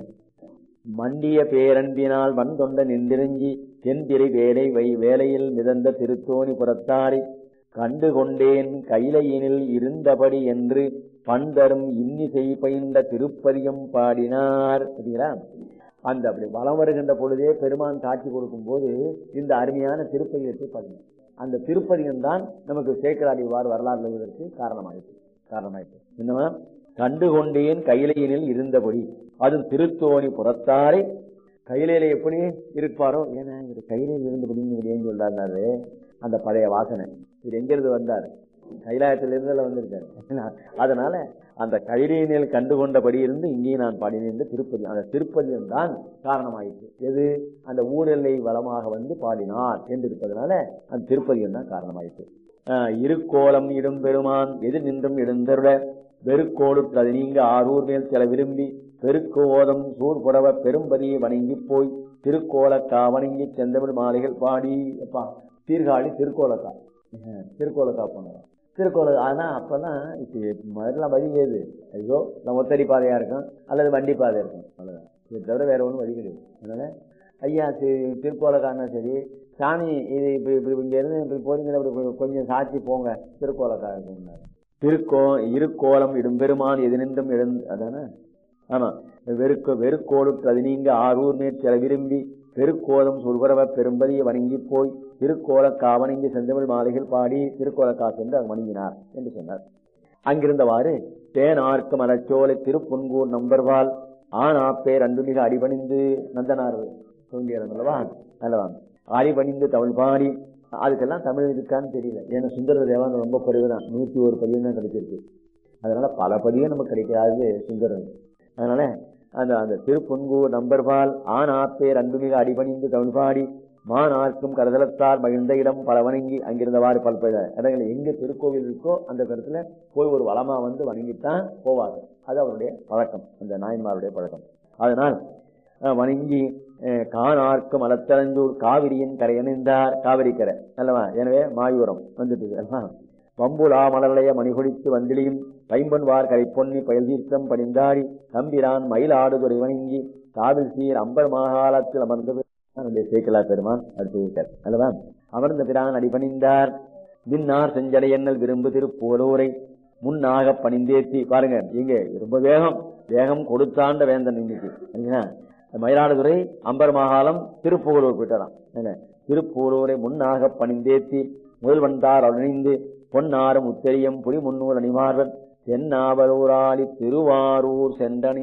மண்டிய பேரன்பினால் வந்தொண்ட நின்றிருஞ்சி தென்திரை வேலை வை வேலையில் மிதந்த திருத்தோணி புறத்தாரை கண்டு கொண்டேன் கைலையினில் இருந்தபடி என்று பண்தரும் இன்னிசை பயின்ற திருப்பதியம் பாடினார் சரிங்களா அந்த அப்படி வலம் வருகின்ற பொழுதே பெருமான் காட்சி கொடுக்கும் போது இந்த அருமையான திருப்பதியத்தை பாடினார் அந்த திருப்பதியம் தான் நமக்கு சேக்கராடிவார் வரலாறு எழுதுவதற்கு காரணமாயிற்று காரணமாயிற்று என்னவா கண்டு கொண்டேன் கைலையினில் இருந்தபடி அதுவும் திருத்தோணி புறத்தாரை கையில எப்படி இருப்பாரோ ஏன்னா இவர் கையிலையில் இருந்தபடி இவர் ஏன் சொல்றாரு அந்த பழைய வாசனை இது எங்கிருந்து வந்தார் கைலாயத்திலிருந்து வந்திருக்காரு அதனால அந்த கைலியினில் கண்டு கொண்டபடி இருந்து இங்கே நான் பாடினேன் என்று திருப்பதி அந்த திருப்பதியம் தான் காரணமாயிற்று எது அந்த ஊரெல்லை வளமாக வந்து பாடினார் என்று இருப்பதனால அந்த திருப்பதியம் தான் காரணமாயிற்று ஆஹ் இருக்கோலம் இடும் பெருமான் எது நின்றும் எழுந்தருள வெறுக்கோடு அது நீங்க ஆரூர் மேல் சில விரும்பி பெருக்கோதம் சூர்புறவ பெரும்பதியை வணங்கி போய் திருக்கோலக்கா வணங்கி செந்தமிழ் மாலைகள் பாடி அப்பா சீர்காழி திருக்கோலக்கா ஆஹ் திருக்கோலக்கா போனோம் திருக்கோல ஆனா அப்பதான் இப்ப முதல்ல வழி ஏது ஐயோ நம்ம ஒத்தடி பாதையா இருக்கும் அல்லது வண்டி பாதை இருக்கும் அவ்வளவுதான் இதை தவிர வேற ஒன்றும் வழி கிடையாது அதனால ஐயா தி- திருக்கோலக்கானா சரி சாமி இது இப்படி இப்படி இங்க இருந்து இப்படி போறீங்களா இப்படி கொ- கொஞ்சம் சாட்சி போங்க திருக்கோலக்கா இருக்குன்னாரு திருக்கோ இருக்கோலம் இடும்பெருமான் எது நின்றும் எழுந்து அதானே ஆமா வெறுக்க வெறுக்கோடு அது நீங்க ஆரூர் மேற் சில விரும்பி பெருக்கோலம் சொல்பரவ பெரும்பதியை வணங்கி போய் திருக்கோலக்கா வணங்கி செந்தமிழ் மாலைகள் பாடி திருக்கோலக்கா சென்று அங்கு வணங்கினார் என்று சொன்னார் அங்கிருந்தவாறு தேனார்க்கு மலச்சோலை திருப்புன்கூர் நம்பர்வால் ஆனாப்பேர் அன்பு மிக அடிபணிந்து நந்தனார் தோன்றியது அல்லவா அல்லவா அடிபணிந்து தமிழ் பாடி அதுக்கெல்லாம் தமிழ் இருக்கான்னு தெரியல ஏன்னா சுந்தர தேவான் ரொம்ப குறைவு தான் நூற்றி ஒரு பதியம் தான் கிடைச்சிருக்கு அதனால பல பதியம் நமக்கு கிடைக்காது சுந்தரன் அதனால அந்த அந்த திருப்புன்கூர் நம்பர்பால் ஆண் ஆப்பேர் அன்புமிக அடிபணிந்து தமிழ் பாடி மானார்க்கும் கருதலத்தார் மகிழ்ந்த இடம் பல வணங்கி அங்கிருந்தவாறு பல பல இடங்கள் எங்க திருக்கோவில் இருக்கோ அந்த இடத்துல போய் ஒரு வளமா வந்து வணங்கித்தான் போவார் அது அவருடைய பழக்கம் அந்த நாயன்மாருடைய பழக்கம் அதனால் அஹ், வணங்கி அஹ், காணார்க்கும் மலத்தரஞ்சூர் காவிரியின் கரையணிந்தார் காவிரி கரை அல்லவா எனவே மாயூரம் வந்துட்டு அல்லவா வம்புலா மலர்ளைய மணிகொடித்து வந்திலியும் பைம்பொன்வார் கரைப்பொன்னி பயல்தீர்த்தம் பணிந்தாடி தம்பிரான் மயிலாடுதுறை வணங்கி காவில் சீர் அம்பர் மாகாலத்தில் அமர்ந்தது நம்முடைய சேக்கலா பெருமான் அடுத்து விட்டார் அல்லவா அமர்ந்த பிரான் அடிபணிந்தார் விண்ணார் செஞ்சடை எண்ணல் விரும்பு திருப்போலூரை முன்னாக பணிந்தேத்தி பாருங்க இங்க ரொம்ப வேகம் வேகம் கொடுத்தாண்ட வேந்தன் இன்னைக்கு சரிங்களா? மயிலாடுதுறை அம்பர் மாகாளம் திருப்புகலூர் போயிட்டாராம் என்ன திருப்பூரூரை முன்னாக பணிந்தேத்தி முதல் வந்தார் அணிந்து பொன்னாரும் உத்தரியம் புரி முன்னூல் அணிமார்வன் தென்னாவலூராளி திருவாரூர்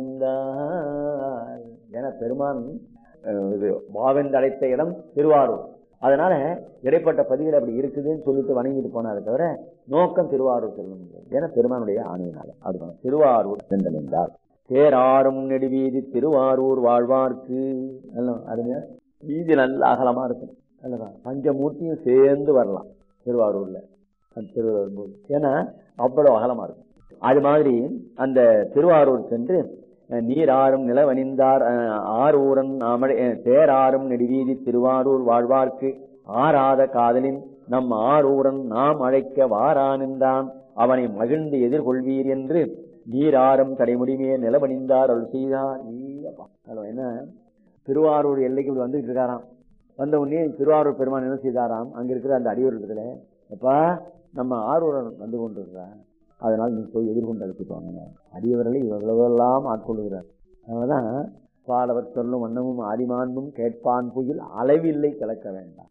சென்றணிந்தார் என பெருமான் அஹ், இது வாவென்றழைத்த இடம் திருவாரூர் அதனால இடைப்பட்ட பதிவில் அப்படி இருக்குதுன்னு சொல்லிட்டு வணங்கிட்டு போனாரு தவிர நோக்கம் திருவாரூர் செல்லும் என பெருமானுடைய ஆணையினால அதுதான் திருவாரூர் சென்றடைந்தார் தேராறும் நெடுவீதி திருவாரூர் வாழ்வார்க்கு எல்லாம் அருமையா வீதி நல்ல அகலமா இருக்கும் அல்லவா பஞ்சமூர்த்தியும் சேர்ந்து வரலாம் திருவாரூர்ல அந்த திருவாரூர் போது. ஏன்னா அவ்வளவு அகலமா இருக்கும் அது மாதிரி அந்த திருவாரூர் சென்று அஹ், நீராறும் நிலவணிந்தார் அஹ், ஆரூரன் அமழை அஹ், தேராறும் நெடுவீதி திருவாரூர் வாழ்வார்க்கு ஆறாத காதலின் நம் ஆரூரன் நாம் அழைக்க வாரானின்றான் அவனை மகிழ்ந்து எதிர்கொள்வீர் என்று நீராறும் தடைமுடிமே நிலவணிந்தார் அருள் செய்தார் ஈயப்பா. அதுல என்ன திருவாரூர் எல்லைக்கு இப்படி வந்துட்டு இருக்காராம் வந்த உடனே திருவாரூர் பெருமான் என்ன செய்தாராம் அங்க இருக்கிற அந்த அடியூரத்துல எப்பா நம்ம ஆரூரன் வந்து கொண்டிருக்கிறார் அதனால் நீ போய் எதிர்கொண்டு அழைச்சிட்டு வாங்க அடியவர்களை இவ்வளவெல்லாம் ஆட்கொள்கிறார் அதனாலதான் பாடவர் சொல்லும் வண்ணமும் ஆதிமான்பும் கேட்பான் புயில் அளவில்லை கலக்க வேண்டாம்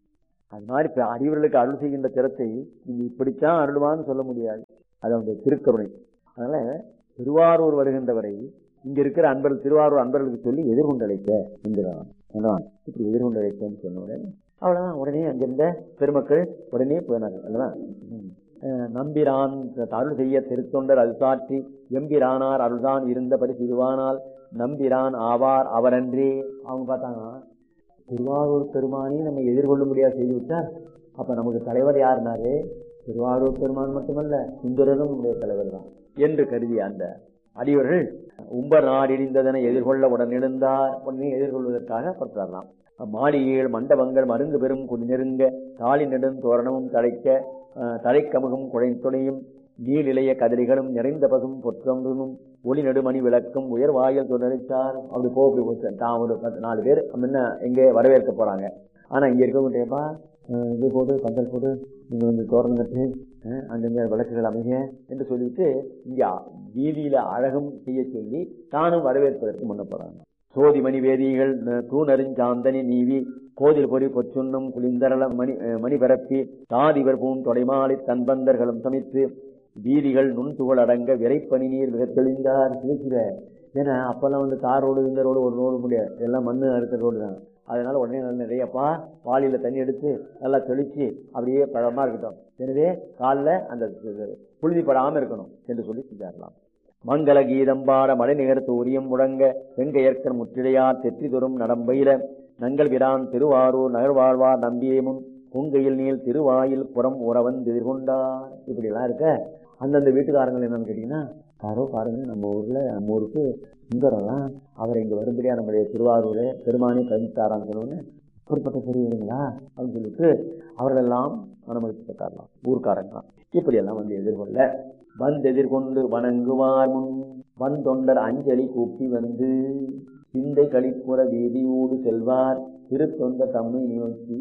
அது மாதிரி இப்ப அடியவர்களுக்கு அருள் செய்கின்ற திறத்தை நீங்க இப்படித்தான் அருள்வான்னு சொல்ல முடியாது அது அவனுடைய திருக்கருணை அதனால திருவாரூர் வருகின்றவரை இங்க இருக்கிற அன்பர்கள் திருவாரூர் அன்பர்களுக்கு சொல்லி எதிர்கொண்டழைக்க என்கிறான் அல்லவா? இப்படி எதிர்கொண்டழைக்கன்னு சொன்ன உடனே அவ்வளவுதான் உடனே அங்கிருந்த பெருமக்கள் உடனே போனார்கள் அல்லவா ம். அஹ் நம்பிரான் அருள் செய்ய திருத்தொண்டர் அல்சாற்றி எம்பிரானார் அருள்தான் இருந்தபடி திருவானால் நம்பிரான் ஆவார் அவரன்றே அவங்க பார்த்தாங்க திருவாரூர் பெருமானையும் நம்ம எதிர்கொள்ள முடியாது செய்து விட்டார் அப்ப நமக்கு தலைவர் யாருனாரு திருவாரூர் பெருமான் மட்டுமல்ல சுந்தரரும் நம்முடைய தலைவர் தான் என்று கருதிய அந்த அடியவர்கள் உம்பர் நாடிடிந்ததனை எதிர்கொள்ள உடன் எழுந்தார் உடனே எதிர்கொள்வதற்காக புறப்படலாம் மாளிகைகள் மண்டபங்கள் மருங்கு பெரும் குடி நெருங்க தாலி நெடும் தோரணமும் தழைக்க அஹ், தலைக்கமுகும் குழைத்துணையும் நீளிலைய கதிரிகளும் நிறைந்த பசும் பொற்றொன்றும் ஒளி நெடுமணி விளக்கும் உயர் வாயில் தொடர்ச்சார் அப்படி போ அப்படி போச்சு தான் ஒரு பத்து நாலு பேர் முன்ன எங்கே வரவேற்க போறாங்க ஆனா இங்க இருக்கவங்கட்டேப்பா இது போடு பந்தல் போடு இங்க வந்து தோரணம் கட்டு அஹ், அங்கங்க விளக்குகள் அமைக என்று சொல்லிட்டு இங்க வீதியில அழகும் செய்ய சொல்லி தானும் வரவேற்பதற்கு முன்ன போறாங்க சோதிமணி வேதிகள் தூணறிஞ்சாந்தனி நீவி கோதில் பொறி பொச்சுண்ணும் குளிந்தரள மணி அஹ், மணி பரப்பி தாதிவர் பூம் தொடைமாலை தன்பந்தர்களும் சமைத்து வீதிகள் நுண்துகள் அடங்க விரைப்பனி நீர் மிக தெளிந்தார் சிவசிவ ஏன்னா அப்பெல்லாம் வந்து தார் ரோடு இந்த ரோடு ஒரு ரோடு முடியாது எல்லாம் மண்ணு அறுத்த ரோடு தான் அதனால உடனே நல்ல நிறையப்பா வாளியில தண்ணி எடுத்து நல்லா தெளிச்சு அப்படியே பழமா இருக்கட்டும் எனவே காலில் அந்த புழுதி படாம இருக்கணும் என்று சொல்லி செஞ்சாரலாம் மங்கள கீதம் பாட மழை நிகர்த்து உரியம் முழங்க வெங்கையற்கன் முற்றிடையார் தெற்றி தொறும் நடம்பயில நங்கள் விரான் திருவாரூர் நகர்வாழ்வார் நம்பியமும் பொங்கையில் நீள் திருவாயில் புறம் உறவன் எதிர்கொண்டார் இப்படி எல்லாம் இருக்க அந்தந்த வீட்டுக்காரங்கள் என்னன்னு கேட்டீங்கன்னா யாரோ பாருங்க நம்ம ஊர்ல நம்ம ஊருக்கு சுந்தரம்லாம் அவர் இங்க வரும்படியா நம்முடைய திருவாரூர் பெருமானி பதித்தாரான்னு சொன்னோன்னு குறிப்பிட்ட பெரியவங்களா அப்படின்னு சொல்லிட்டு அவர்களெல்லாம் அனுமதிக்கப்பட்டாரலாம் ஊர்க்காரங்களாம் இப்படி எல்லாம் வந்து எதிர்கொள்ள வந்து எதிர்கொண்டு வணங்குவார் முன் வந்தொண்டர் அஞ்சலி கூப்பி வந்து சிந்தை கழிப்புற வீதியோடு செல்வார் திருத்தொண்ட தம்மை நோக்கி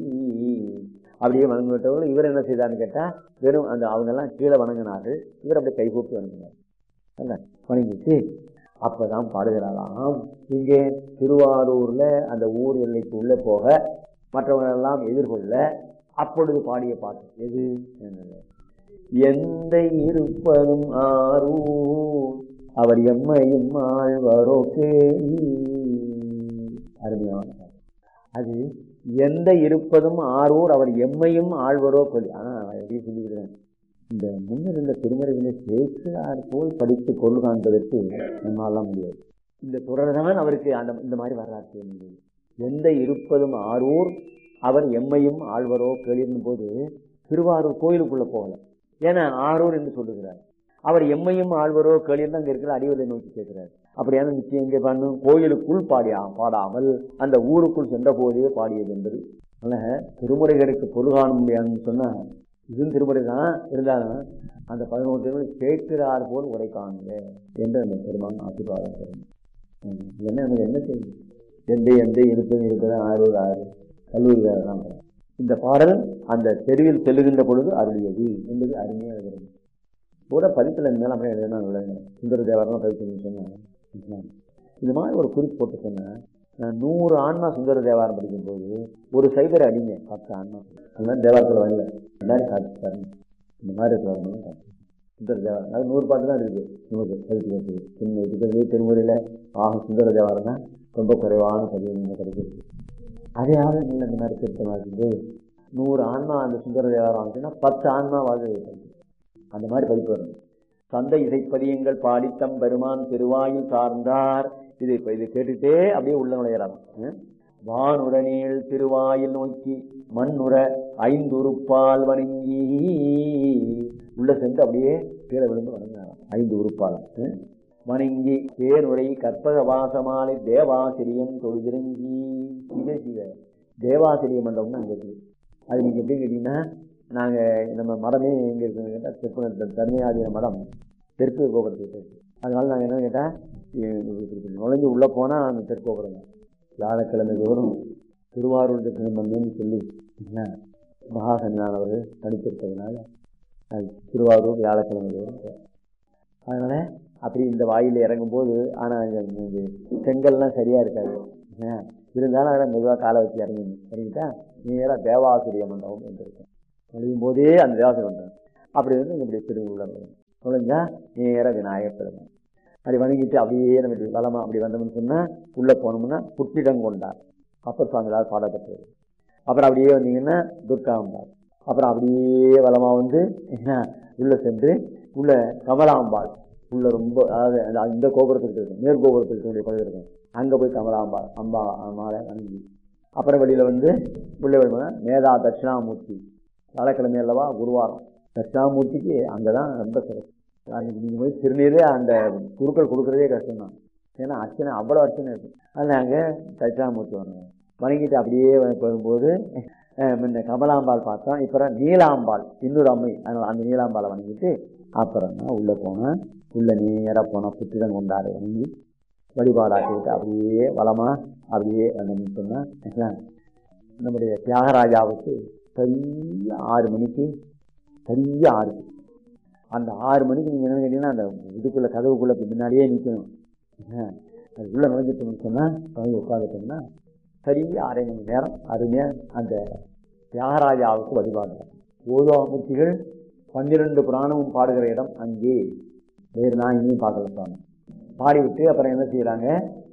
அப்படியே வணங்கிவிட்டவர்கள் இவர் என்ன செய்தார்னு கேட்டா வெறும் அந்த அவங்க எல்லாம் கீழே வணங்கினார்கள் இவர் அப்படியே கைகூப்பி வணங்கினார் அல்ல வணங்கிட்டு அப்பதான் பாடுகிறாராம் இங்கே திருவாரூர்ல அந்த ஊர் எல்லைக்கு உள்ள போக மற்றவங்க எல்லாம் எதிர்கொள்ள அப்பொழுது பாடிய பாட்டு எது என்னது? எந்த இருப்பதும் ஆரூர் அவர் எம்மையும் ஆழ்வாரோ கேள்வி அருமையான பாட்டு. அது எந்த இருப்பதும் ஆரூர் அவர் எம்மையும் ஆழ்வரோ கொல்லி ஆனா நான் எப்படி சொல்லிக்கிறேன் இந்த முன்னிருந்த திருமறைகளை சேர்க்கிறார் போல் படித்து பொருள் காண்பதற்கு நம்மளாலாம் முடியாது இந்த தொடர் தான் அவருக்கு அந்த இந்த மாதிரி வரலாற்று முடியும் எந்த இருப்பதும் ஆரூர் அவர் எம்மையும் ஆழ்வரோ கேளிரும் போது திருவாரூர் கோயிலுக்குள்ள போகல ஏன்னா ஆரூர் என்று சொல்லுகிறார் அவர் எம்மையும் ஆழ்வரோ கேளிர்னு அங்க இருக்கிற அடிவரை நோக்கி கேட்கிறார் அப்படியான நிச்சயம் எங்கே பண்ணும் கோயிலுக்குள் பாடியா பாடாமல் அந்த ஊருக்குள் சென்ற போதே பாடியது என்பது அதனால திருமுறைகளுக்கு பொருள் காண முடியாதுன்னு சொன்னா இதுவும் திருமுறை தான் இருந்தாலும் அந்த பதினோரு திருமுறை கேட்கிறார் போல் உரை காணுங்க என்று அந்த பெருமான் ஆசீர்வாதம் பெறும் என்ன நமக்கு என்ன செய்யும் எந்த எந்த இருப்பது இருப்பது ஆறு ஆறு கல்லூரிகள் தான் வரும். இந்த பாடல் அந்த தெருவில் செல்லுகின்ற பொழுது அருளியது என்பது அருமையாக இருக்கிறது கூட பதிப்பில் இருந்தாலும் அப்படியே எழுதுனா நல்லது சுந்தர தேவரெல்லாம் பதிப்பு சொன்னாங்க இது மாதிரி ஒரு குறிப்பு போட்டு சொன்னேன் நான் நூறு ஆன்மா சுந்தர தேவாரம் படிக்கும்போது ஒரு சைபர் அடிங்க பத்து ஆன்மா அதனால தேவாரத்தில் வரல எல்லாரும் காட்சி தரணும் இந்த மாதிரி இருக்கிறவங்களும் காட்சி சுந்தர தேவாரம் அது நூறு பாட்டு தான் இருக்குது நூறு பதிப்பு இருக்குது சின்ன இருக்கிறது திருமுறையில் ஆக சுந்தர தேவாரம் தான் ரொம்ப குறைவான பதிவு கிடைக்கிறது அதே யாரும் இல்லை இந்த மாதிரி திருத்தமாக இருக்குது நூறு ஆன்மா அந்த சுந்தர தேவாரம் வந்துச்சுன்னா பத்து ஆன்மா வாழ வைக்கிறது அந்த மாதிரி பதிப்பு வரணும் சந்தை இசைப்பதியங்கள் பாடித்தம் பெருமான் திருவாயில் சார்ந்தார் இது இப்ப இது கேட்டுட்டே அப்படியே உள்ள நுழையறாங்க ம்? வானுடனேள் திருவாயில் நோக்கி மண்ணுற ஐந்துருப்பால் வணங்கி உள்ள சென்று அப்படியே கீழே விழுந்து வணங்கினாராம் ஐந்து உறுப்பால் ம்? வணங்கி தேனுரை கற்பக வாசமாலை தேவாசிரியன் தொழுதிரங்கி சிவ சிவ தேவாசிரிய மண்டபம்னு அங்கே இருக்குது அது நீங்க எப்படி கேட்டீங்கன்னா நாங்க நம்ம மடமே எங்க இருக்குன்னு கேட்டா திருப்பண தன்மையாதிய மடம் தெற்கு கோபுரத்துக்கு இருக்கு அதனால நாங்க என்ன கேட்டா இப்படி நுழைஞ்சு உள்ள போனா அந்த தெற்கு கோபுரம் தான் வியாழக்கிழமை தோறும் திருவாரூர் திருமணம்னு சொல்லி என்ன, மகா சன்னிதானவர்கள் தனித்திருப்பதனால அது திருவாரூர் வியாழக்கிழமை தோறும் போறோம். அதனால அப்படி இந்த வாயில இறங்கும்போது ஆனா இந்த இந்த செங்கல்லாம் சரியா இருக்காது என்ன? இருந்தாலும் அதில் மெதுவாக காலை வச்சு இறங்கணும் இறங்கிட்டா நேராக தேவாசுரிய மண்டபம் என்று இருக்கும் நுழையும் போதே அந்த தேவாசுரிய மண்டபம் அப்படி வந்து இங்க இப்படி திரும்பி உள்ள நுழையும். நுழைஞ்சா நேராக விநாயகர் பெருமான் அப்படி வணங்கிட்டு அப்படியே நம்ம இப்படி வளமா அப்படி வந்தோம்னு சொன்னா உள்ள போனோம்னா புற்றிடம் கொண்டார் அப்பர் சுவாமிகளால் பாடப்பட்டது அப்புறம் அப்படியே வந்தீங்கன்னா துர்காம்பாள் அப்புறம் அப்படியே வளமா வந்து என்ன உள்ள சென்று உள்ள கமலாம்பாள் உள்ள ரொம்ப அதாவது அந்த- இந்த கோபுரத்துக்கு இருக்கும் மேல் கோபுரத்துக்கு இருக்கக்கூடிய பகுதி இருக்கும் அங்க போய் கமலாம்பாள் அம்பா அம்மாவை வணங்கி அப்புறம் வெளியில வந்து உள்ள வரும்போது மேதா தட்சிணாமூர்த்தி வியாழக்கிழமை அல்லவா குருவாரம் தட்சிணாமூர்த்திக்கு அங்கதான் ரொம்ப சிறப்பு அன்னைக்கு நீங்க போய் திருநீரே அந்த குருக்கள் கொடுக்கறதே கஷ்டம் தான் ஏன்னா அர்ச்சனை அவ்வளோ அர்ச்சனை இருக்கு அதில் நாங்கள் தட்சிணாமூர்த்தி வரணும் வணங்கிட்டு அப்படியே வ- வரும்போது அஹ், முன்ன கமலாம்பாள் பார்த்தோம் இப்போ நீலாம்பாள் இன்னொரு அம்மை அதனால அந்த நீலாம்பாளை வணங்கிட்டு அப்புறம் தான் உள்ளே போனேன் உள்ள நேராக போனோம் புத்திரம் கொண்டாடு வணங்கி வழிபாடாக்கிட்டு அப்படியே வளமா அப்படியே வந்தோம்னு சொன்னா என்ன, நம்முடைய தியாகராஜாவுக்கு சரியா ஆறு மணிக்கு சரியா ஆறு அந்த ஆறு மணிக்கு நீங்க என்ன கேட்டீங்கன்னா அந்த இதுக்குள்ள கதவுக்குள்ள பின்னாடியே நிற்கணும் என்ன, அது உள்ள நுழைஞ்சிட்டோம்னு சொன்னா நுழைஞ்சு உட்காந்துட்டோம்னா சரியா அரை மணி நேரம் அருமையா அந்த தியாகராஜாவுக்கு வழிபாடு ஓதுவாமூர்த்திகள் பன்னிரண்டு புராணமும் பாடுகிற இடம் அங்கே வேறு நான் இனியும் பார்க்கல சுவாமி பாடிவிட்டு அப்புறம் என்ன செய்யறாங்க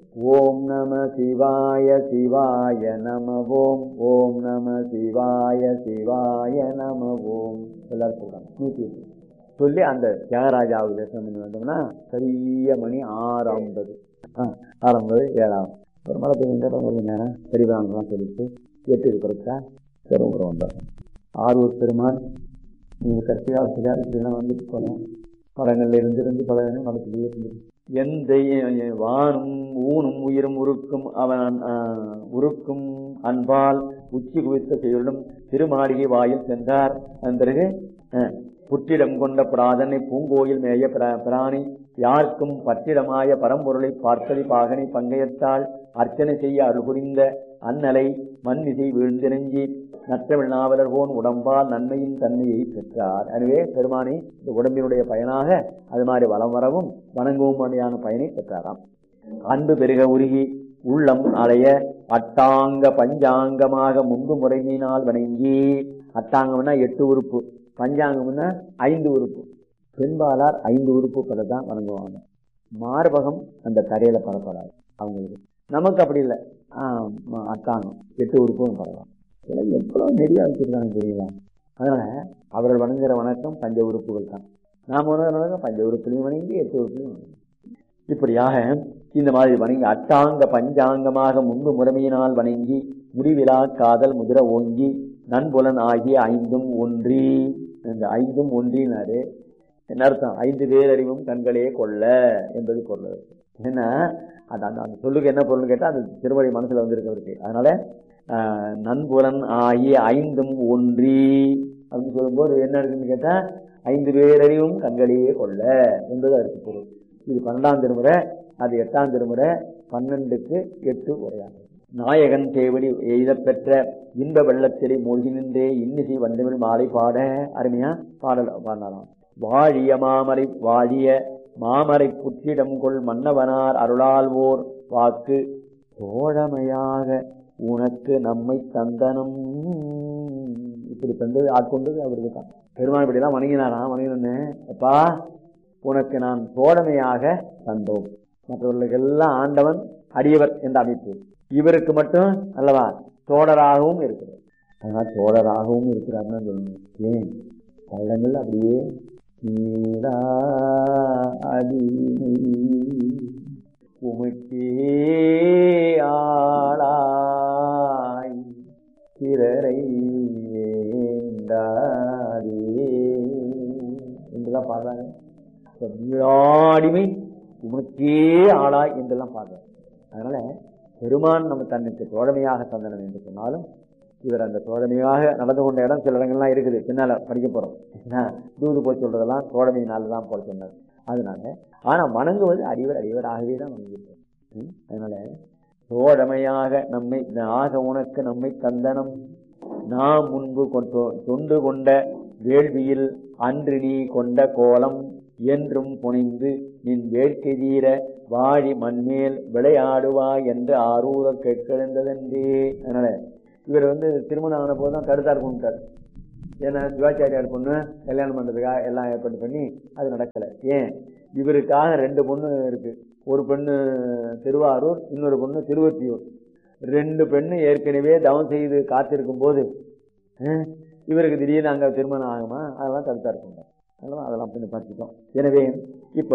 ஓம் நம சிவாய சிவாய நம ஓம் ஓம் நம சிவாய சிவாய நம ஓம் எல்லாரும் சொல்றாங்க நூத்தி எட்டு சொல்லி அந்த தியாகராஜாவுக்கு தரிசனம் பண்ணி வந்தோம்னா சரிய மணி ஆறு ஐம்பது ஆறு ஐம்பது ஏழாம் ஒரு மழை பெய்யுங்க ஒரு நேரம் பெரியவங்கலாம் சொல்லிட்டு எட்டு இருக்கிறதா சிறப்பு வந்தார் ஆரூர் பெருமான் நீங்கள் கற்பியால் சிலாரத்துலாம் வந்துட்டு போனோம் படங்கள்ல இருந்து இருந்து பல மனத்திலேயே இருந்தது எந்த வானும் ஊனும் உயிரும் உருக்கும் அவன் ஆஹ், உருக்கும் அன்பால் உச்சி குவித்த செய்யுடன் திருமாளிகை வாயில் சென்றார் அதன் பிறகு ஆஹ், புற்றிடம் கொண்ட பிராதனை பூங்கோயில் மேய பிர- பிராணி யாருக்கும் பற்றிடமாய பரம்பொருளை பார்த்ததி பாகனை பங்கையத்தால் அர்ச்சனை செய்ய அருள் புரிந்த அந்நலை மண்மிசை வீழ்ந்திரஞ்சி நற்றமிழ் நாவலர் போன் உடம்பால் நன்மையின் தன்மையை பெற்றார் எனவே பெருமானி இந்த உடம்பினுடைய பயனாக அது மாதிரி வலம் வரவும் வணங்கவும் வகையான பயனை பெற்றாராம் அன்பு பெருக உருகி உள்ளம் அலைய அட்டாங்க பஞ்சாங்கமாக முன்பு முறையினால் வணங்கி அட்டாங்கம்னா எட்டு உறுப்பு பஞ்சாங்கம்னா ஐந்து உறுப்பு பெண்பாலார் ஐந்து உறுப்புகளை தான் வணங்குவாங்க மார்பகம் அந்த தரையில பரப்படாது அவங்களுக்கு நமக்கு அப்படி இல்லை ஆஹ் ம- அட்டாங்கம் எட்டு உறுப்பும் பரவாயில்ல இதெல்லாம் எவ்வளவு நெறியா வச்சிருக்காங்க தெரியல அதனால அவர்கள் வணங்குற வணக்கம் பஞ்ச உறுப்புகள் தான் நாம் வணங்குற வணக்கம் பஞ்ச உறுப்புலையும் வணங்கி எட்டு உறுப்புலையும் வணங்கி இப்படியாக இந்த மாதிரி வணங்கி அட்டாங்க பஞ்சாங்கமாக முன்பு முறைமையினால் வணங்கி முடிவிலா காதல் முதிர ஓங்கி நண்புலன் ஆகிய ஐந்தும் ஒன்றி இந்த ஐந்தும் ஒன்றினாரு என்ன அர்த்தம் ஐந்து பேரறிவும் கண்களே கொள்ள என்பது பொருள் ஏன்னா அது அந்த அந்த சொல்லுக்கு என்ன பொருள் கேட்டா அந்த திருமறை மனசுல வந்திருக்கவருக்கு அதனால ஆஹ், நண்புலன் ஆகிய ஐந்தும் ஒன்றி அப்படின்னு சொல்லும்போது என்ன இருக்குன்னு கேட்டா ஐந்து பேரறிவும் கண்களே கொள்ள என்பது அதுக்கு பொருள் இது பன்னெண்டாம் திருமுறை அது எட்டாம் திருமுறை பன்னெண்டுக்கு எட்டு உரையாகும் நாயகன் தேவடி எய்தப் பெற்ற இன்ப வெள்ளத்திலே மூழ்கி நின்றே இன்னிசை வந்தமிழ் மாலை பாட அருமையா பாடல பாடலாம் வாழிய மாமரை வாழிய மாமரை புற்றிடம் கொள் மன்னவனார் அருளால்வோர் வாக்கு தோழமையாக உனக்கு நம்மை தந்தனம் இப்படி தந்தது ஆட்கொண்டது அவருக்கு தான் பெருமாள் இப்படிலாம் வணங்கினாராம் வணங்கினே அப்பா உனக்கு நான் தோழமையாக தந்தோம் மற்றவர்களுக்கெல்லாம் ஆண்டவன் அடியவர் என்ற அமைப்பு இவருக்கு மட்டும் அல்லவா தோழராகவும் இருக்கிறார் அதனால் தோழராகவும் இருக்கிறார்னு சொல்லணும் ஏன் பள்ளங்கள் அப்படியே நீரா அடிமை உமக்கே ஆளாய் பிறரை வேண்டாதே என்றுதான் பாடுறாங்க இப்ப நீராடிமை உனக்கே ஆளாய் என்றெல்லாம் பாடுறாங்க அதனால பெருமான் நம்ம தன்னுக்கு தோழமையாக தந்தனம் என்று சொன்னாலும் இவர் அந்த தோழமையாக நடந்து கொண்ட இடம் சில இடங்கள்லாம் இருக்குது பின்னால படிக்க போறோம் என்ன, தூது போய் சொல்றதெல்லாம் தோழமையினால தான் போல சொன்னார் அதனால ஆனா வணங்குவது அடிவர் அடிவராகவே தான் வணங்கியிருக்கோம் ம், அதனால தோழமையாக நம்மை ஆக உனக்கு நம்மை தந்தனம் நாம் முன்பு கொண்டோ- தொண்டு கொண்ட வேள்வியில் அன்று நீ கொண்ட கோலம் என்றும் புனைந்து நின் வேட்கை தீர வாழி மண்மேல் விளையாடுவாய் என்று ஆரூர கேட்கிழந்ததென்றே அதனால இவர் வந்து திருமணம் ஆன போது தான் தடுத்தார் கொண்டுட்டார் ஏன்னா சிவாச்சாரியார் பொண்ணு கல்யாணம் பண்றதுக்காக எல்லாம் ஏற்பாடு பண்ணி அது நடக்கல ஏன் இவருக்காக ரெண்டு பொண்ணு இருக்கு ஒரு பெண்ணு திருவாரூர் இன்னொரு பொண்ணு திருவொத்தியூர் ரெண்டு பெண்ணு ஏற்கனவே தவம் செய்து காத்திருக்கும் போது அஹ், இவருக்கு திடீர்னு அங்க திருமணம் ஆகுமா அதெல்லாம் தடுத்தா இருக்கும் அதெல்லாம் அதெல்லாம் பண்ணி பார்த்துட்டோம் எனவே இப்ப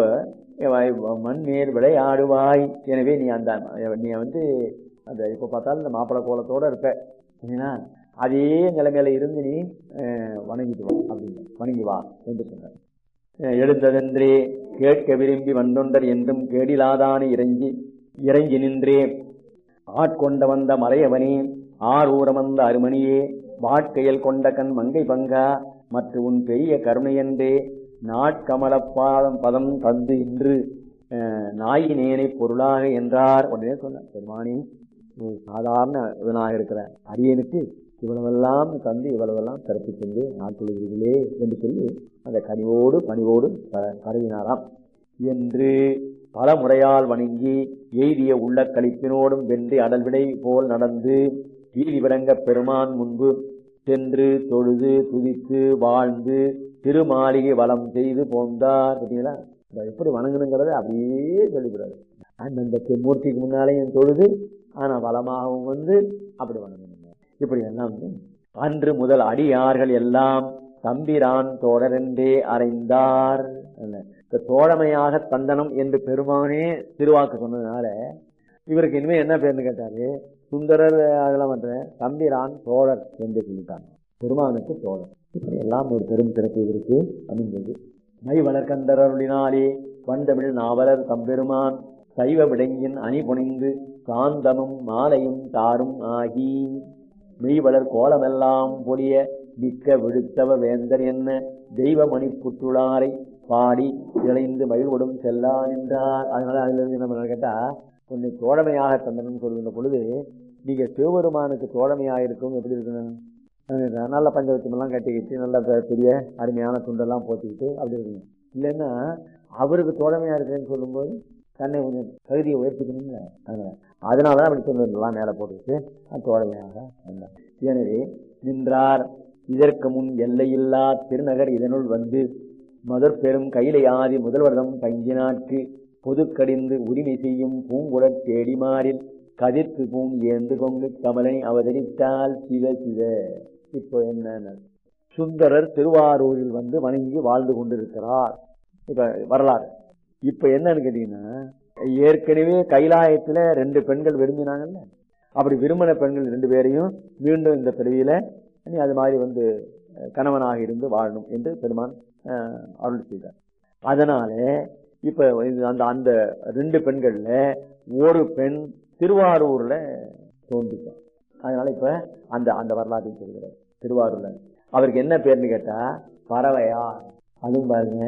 வ- மண் மேல் விளையாடுவாய் எனவே நீ அந்த நீ வந்து அந்த இப்ப பார்த்தாலும் இந்த மாப்பிளை கோலத்தோட இருப்ப சரிங்களா அதே நிலைமையில இருந்து நீ அஹ், வணங்கிட்டு வா அப்படின்னு வணங்கி வா என்று சொன்னார் அஹ், எழுந்ததென்றே கேட்க விரும்பி வந்தொண்டர் என்றும் கேடிலாதானே இறங்கி இறங்கி நின்றே ஆட்கொண்ட வந்த மறையவனே ஆரூர வந்த அருமணியே வாட்கையில் கொண்ட கண் மங்கை பங்கா மற்ற உன் பெரிய கருணையன்றே நாட்கமலப்பாதம் பதம் தந்து இன்று அஹ், நாயினேனை பொருளாக என்றார் உடனே சொன்னார் பெருமானி நீ சாதாரண இவனாக இருக்கிற அரியனுக்கு இவ்வளவெல்லாம் தந்து இவ்வளவெல்லாம் பிறப்பிக்கின்று நாட்கொள்கிறீர்களே என்று சொல்லி அந்த கனிவோடு பணிவோடு ப- பரவினாராம் என்று பல முறையால் வணங்கி எய்திய உள்ள களிப்பினோடும் வென்றி அடல்விடை போல் நடந்து வீதி விளங்க பெருமான் முன்பு சென்று தொழுது துதித்து வாழ்ந்து திருமாளிகை வலம் செய்து போந்தார் பார்த்தீங்களா இந்த எப்படி வணங்கணுங்கிறத அப்படியே சொல்லிக்கிறாரு அந்தந்த மூர்த்திக்கு முன்னாலேயும் தொழுது ஆனா வளமாகவும் வந்து அப்படி வணங்கணும் இப்படி எல்லாம் வந்து அன்று முதல் அடியார்கள் எல்லாம் தம்பிரான் தோழரென்றே அறைந்தார் என்ன, இந்த தோழமையாக தந்தனம் என்று பெருமானே திருவாக்கு சொன்னதுனால இவருக்கு இனிமே என்ன பேர்னு கேட்டாரு சுந்தரர் அதெல்லாம் பண்ற தம்பிரான் தோழர் என்று சொல்லிட்டாங்க பெருமானுக்கு தோழர் இப்படி எல்லாம் ஒரு பெரும் சிறப்பு இவருக்கு அமைந்தது மை வளர்கந்தரருளினாலே வந்தமிழ் நாவலர் தம்பெருமான் சைவ விடங்கின் அணி புனைந்து சாந்தமும் மாலையும் தாரும் ஆகி மெய்வளர் கோலமெல்லாம் பொலிய மிக்க விழுத்தவ வேந்தர் என்ன தெய்வ மணிப்புற்றுளாரை பாடி இழைந்து மகிழ்வடும் செல்லா நின்றார் அதனால அதுல இருந்து என்ன பண்ண கேட்டா கொஞ்சம் தோழமையாக தந்தனும் சொல்லுகின்ற பொழுது நீங்க சிவபெருமானுக்கு தோழமையாக இருக்கும் எப்படி இருக்கணும் அஹ் நல்ல பஞ்சவத்தமெல்லாம் கட்டிக்கிட்டு நல்ல பெ- பெரிய அருமையான துண்டெல்லாம் போத்திக்கிட்டு அப்படி இருக்கணும் இல்லைன்னா அவருக்கு தோழமையா இருக்கிறேன்னு சொல்லும்போது தன்னை கொஞ்சம் தகுதியை உயர்த்திக்கணுங்க அதனால அதனாலதான் அப்படி சொன்னதெல்லாம் மேலே போட்டுக்கிட்டு அது தோழமையாக வந்தார் எனவே நின்றார் இதற்கு முன் எல்லையில்லா திருநகர் இதனுள் வந்து மதர் பெரும் கைலை ஆதி முதல்வர்தம் பங்கினாற்கு பொதுக்கடிந்து உரிமை செய்யும் பூங்குழற் தேடிமாறில் கதிர்த்து பூம் ஏந்து கொங்கு கமலனை அவதரித்தால் சிவ சிவ இப்போ என்ன சுந்தரர் திருவாரூரில் வந்து வணங்கி வாழ்ந்து கொண்டிருக்கிறார் இப்ப வரலாறு இப்ப என்னன்னு கேட்டீங்கன்னா ஏற்கனவே கைலாயத்துல ரெண்டு பெண்கள் விரும்பினாங்கல்ல அப்படி விரும்பின பெண்கள் ரெண்டு பேரையும் மீண்டும் இந்த பிறவியில நீ அது மாதிரி வந்து அஹ், கணவனாக இருந்து வாழணும் என்று பெருமான் அஹ், அருள் செய்தார் அதனால இப்ப இது அந்த அந்த ரெண்டு பெண்கள்ல ஒரு பெண் திருவாரூர்ல தோன்றிட்டார் அதனால இப்ப அந்த அந்த வரலாற்றை சொல்கிறார் திருவாரூர்ல அவருக்கு என்ன பேர்னு கேட்டா பறவையார் அதுவும் பாருங்க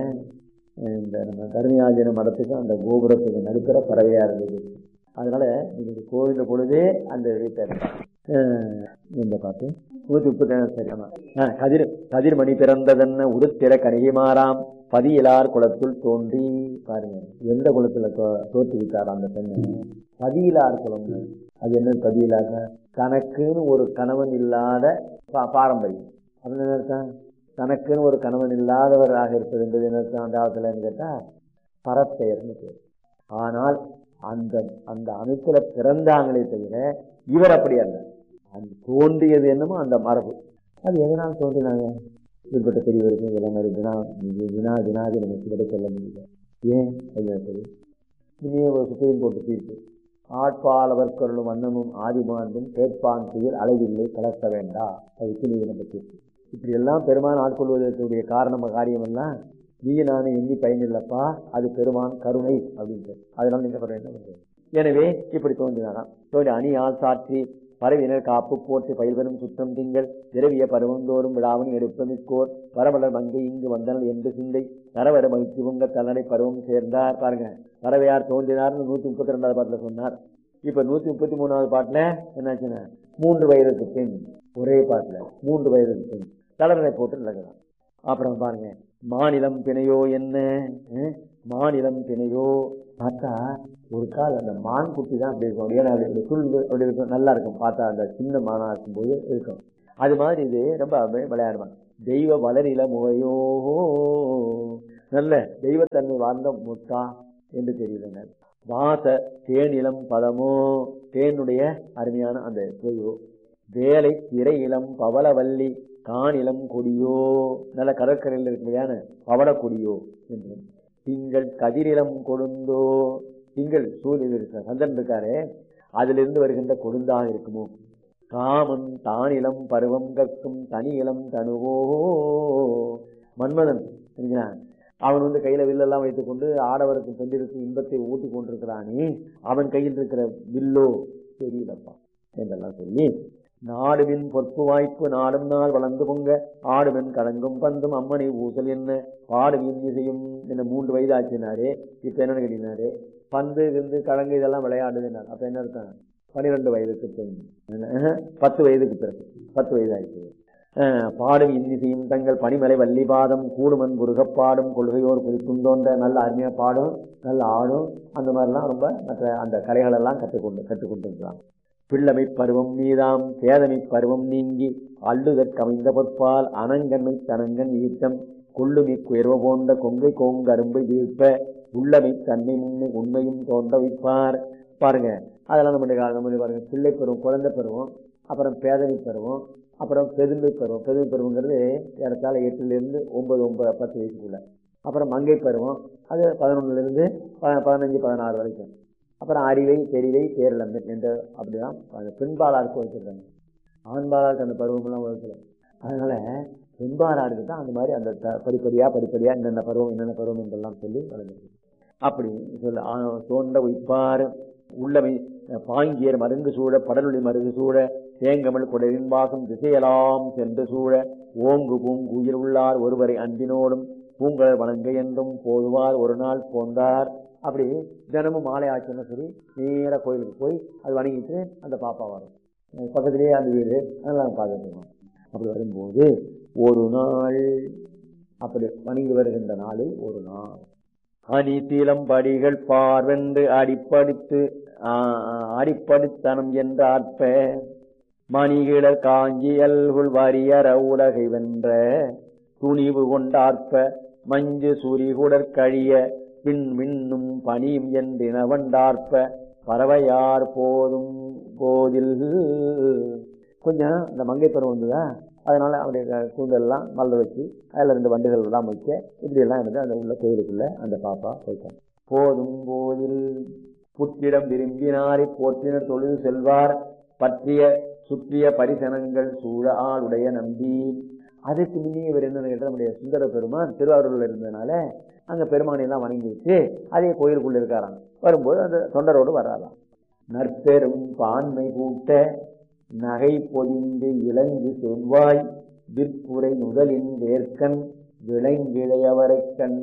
இந்த நம்ம தர்மியாஜன மடத்துக்கு அந்த கோபுரத்துக்கு நடுக்கிற பறவையா இருந்தது அதனால நீங்க இந்த கோவில பொழுதே அந்த வீட்டை இந்த பார்த்து நூத்தி முப்பத்தி சரி ஆமா ஆ, கதிர் கதிர்மணி பிறந்ததென்ன உருத்திர கனிகிமாராம் பதியிலார் குளத்துள் தோன்றி பாருங்க எந்த குளத்துல தோ- தோற்றுவித்தார் அந்த பெண்ணு பதியிலார் குளம் அது என்ன பதியிலார் தனக்குன்னு ஒரு கணவன் இல்லாத பா- பாரம்பரியம் அப்படின்னு என்ன அர்த்தம் தனக்குன்னு ஒரு கணவன் இல்லாதவராக இருப்பது என்பது என்ன அர்த்தம் அந்த காலத்துலன்னு கேட்டா பரப்பெயர்னு பேர் ஆனால் அந்த அந்த அமைப்புல பிறந்தாங்களே தவிர இவர் அப்படி அல்ல அந்த தோன்றியது என்னமோ அந்த மரபு அது எதனால் தோன்றினாங்க இப்படிப்பட்ட பெரியவருக்கு இதெல்லாம் மாதிரி வினா இது வினா வினாதி நமக்கு விட சொல்ல முடியல ஏன் அது சரி இனியே ஒரு சுப்ரீம் கோர்ட்டு தீர்ப்பு ஆட்பாளவர்க்கருளும் வண்ணமும் ஆதிமாண்டும் கேட்பான் புயல் அளவில்லை கலக்க வேண்டா அது உச்ச நீதிமன்ற தீர்ப்பு இப்படி எல்லாம் பெருமான் ஆட்கொள்வதற்குரிய காரணம் காரியம் எல்லாம் நீ நானும் எண்ணி பயனில்லப்பா அது பெருமான் கருணை அப்படின்ட்டு அதனால நீங்க பண்ண என்ன பண்றது எனவே இப்படி தோன்றினாராம் தோன்றி அணி ஆள் சாற்றி பறவினர் காப்பு போட்டு பயில்வரும் சுற்றம் திங்கள் விரவிய பருவந்தோறும் விழாவணி எடுப்பமிக்கோர் வரவலர் மங்கை இங்கு வந்தனர் என்று சிந்தை தரவர மகிழ்ச்சி பொங்க தன்னடை பருவம் சேர்ந்தார் பாருங்க பறவையார் தோன்றினார்னு நூத்தி முப்பத்தி ரெண்டாவது பாட்டுல சொன்னார் இப்ப நூத்தி முப்பத்தி மூணாவது பாட்டுல என்னாச்சுன்னா மூன்று வயதுக்கு பெண் ஒரே பாட்டுல மூன்று வயதுக்கு பெண் தளரனை போட்டு நடக்கிறான் அப்புறம் பாருங்க மாநிலம் பிணையோ என்ன அஹ், மாநிலம் பிணையோ பார்த்தா ஒரு கால் அந்த மான் குட்டி தான் அப்படி இருக்கும் அப்படியே அது இந்த சுள் அப்படி இருக்கும் நல்லா இருக்கும் பார்த்தா அந்த சின்ன மானா இருக்கும்போது இருக்கும் அது மாதிரி இது ரொம்ப அப்படியே விளையாடுவான் தெய்வ வளரில முகையோ நல்ல தெய்வத்தன்மை வாழ்ந்த முட்டா என்று தெரியல வாச தேனிலம் பதமோ தேனுடைய அருமையான அந்த சுவையோ வேலை திரை இளம் பவளவல்லி காணிலம் கொடியோ நல்ல கடற்கரையில் இருக்கிறையான பவள கொடியோ என்று திங்கள் கதிரிலம் கொழுந்தோ திங்கள் சூரியன் இருக்க சந்திரன் இருக்காரே அதிலிருந்து வருகின்ற கொழுந்தாக இருக்குமோ காமன் தானிலம் பருவம் கற்கும் தனி இளம் தனுவோ மன்மதன் சரிங்களா அவன் வந்து கையில வில்லெல்லாம் வைத்துக்கொண்டு ஆடவருக்கு பெண்டிருக்கு இன்பத்தை ஊட்டி கொண்டிருக்கிறானே அவன் கையில் இருக்கிற வில்லோ தெரியலப்பா என்றெல்லாம் சொல்லி நாடுவின் பொற்பு வாய்ப்பு நாடும் நாள் வளர்ந்து பொங்க ஆடுவன் கடங்கும் பந்தும் அம்மனை ஊசல் என்ன பாடுவின் இசையும் என்ன மூன்று வயது ஆச்சுனாரே இப்ப என்னன்னு கேட்டீங்கன்னாரு பந்து இருந்து கலங்கு இதெல்லாம் விளையாடுதுனார் அப்ப என்ன அர்த்தம் பனிரெண்டு வயதுக்கு பெண் அஹ், பத்து வயதுக்கு பிறகு பத்து வயது ஆயிடுச்சு அஹ், பாடும் இன்னிசையும் தங்கள் பனிமலை வள்ளிபாதம் கூடுமன் முருகப் பாடும் கொள்கையோர் குறிப்புந்தோன்ற நல்ல அருமையா பாடும் நல்ல ஆடும் அந்த மாதிரிலாம் ரொம்ப மற்ற அந்த கலைகளெல்லாம் கற்றுக்கொண்டு கற்றுக்கொண்டிருக்கிறான் பிள்ளமை பருவம் மீதாம் பேதமை பருவம் நீங்கி அள்ளுதற்கமைந்த பொற்பால் அனங்கன்மை தனங்கன் ஈட்டம் கொள்ளுமி குயர்வ போன்ற கொங்கை கோங்கரும்பை வீழ்ப்ப உள்ளமை தன்மை முன்னே உண்மையும் தோன்ற வைப்பார் பாருங்க அதெல்லாம் நம்ம நம்ம பாருங்க பிள்ளை பருவம் குழந்தை பருவம் அப்புறம் பேதமை பருவம் அப்புறம் பெருமை பருவம் பெருமை பருவங்கிறது ஏறத்தாழ எட்டுலேருந்து ஒன்பது ஒன்பது பத்து வயசுக்குள்ள அப்புறம் மங்கை பருவம் அது பதினொன்னுலேருந்து பதினஞ்சு பதினாறு வரைக்கும் அப்புறம் அறிவை தெரிவை பேரிழம்பு என்று அப்படிதான் அந்த பெண்பாலாருக்கு வச்சுருக்காங்க ஆண்பாலாருக்கு அந்த பருவமெல்லாம் வகுக்கல அதனால பெண்பாலாருக்கு தான் அந்த மாதிரி அந்த த- படிப்படியா படிப்படியா என்னென்ன பருவம் என்னென்ன பருவம் என்றெல்லாம் சொல்லி வளர்ந்துருக்கு அப்படி சொல்ல ஆ, தோன்ற வைப்பார் உள்ளமை பாங்கியர் மருங்கு சூழ படலுளி மருகு சூழ தேங்கமல் குடலின் வாசம் திசையெல்லாம் சென்று சூழ ஓங்கு பூங்குயில் உள்ளார் ஒருவரை அன்பினோடும் பூங்கலர் வணங்க என்றும் போதுவார் ஒரு நாள் போந்தார் அப்படி தினமும் மாலை ஆச்சுன்னா சரி நேராக கோயிலுக்கு போய் அது வணங்கிட்டு அந்த பாப்பா வரும் அஹ் பக்கத்திலேயே அந்த வீடு அதெல்லாம் பார்த்துட்டு இருக்கோம் அப்படி வரும்போது ஒரு நாள் அப்படி வணங்கி வருகின்ற நாளில் ஒரு நாள் அணி படிகள் பார்வென்று அடிப்படுத்து அடிப்படுத்தனம் என்ற அற்ப மணிகிழர் காஞ்சியல்குள் வரியற உலகை வென்ற துணிவு கொண்டார்ப்ப மஞ்சு சுரிகுடற் கழிய பின் மின்னும் பணியும் என்றினவண்டார்ப்ப பறவையார் போதும் போதில் கொஞ்சம் இந்த மங்கை பருவம் வந்துதா அதனால அவருடைய கூந்தல்லாம் மலர் வச்சு அதில் ரெண்டு வண்டுகள் எல்லாம் வைக்க இப்படி எல்லாம் இருந்து அந்த உள்ள கோயிலுக்குள்ள அந்த பாப்பா போயிட்டாங்க போதும் போதில் புற்றிடம் விரும்பினாரை போற்றினர் தொழில் செல்வார் பற்றிய சுற்றிய பரிசனங்கள் சூழ ஆளுடைய நம்பி அதுக்கு முன்னே இவர் என்னன்னு கேட்டால் நம்முடைய சுந்தர பெருமான் திருவாரூரில் இருந்ததுனால அங்கே பெருமானை எல்லாம் வணங்கி வச்சு அதே கோயிலுக்குள்ள இருக்காராம் வரும்போது அந்த தொண்டரோடு வர்றாராம் நற்பெரும் பான்மை கூட்ட நகை பொதிந்து இளங்கு செவ்வாய் விற்புரை முதலின் வேர்க்கன் விளங்கிழையவரை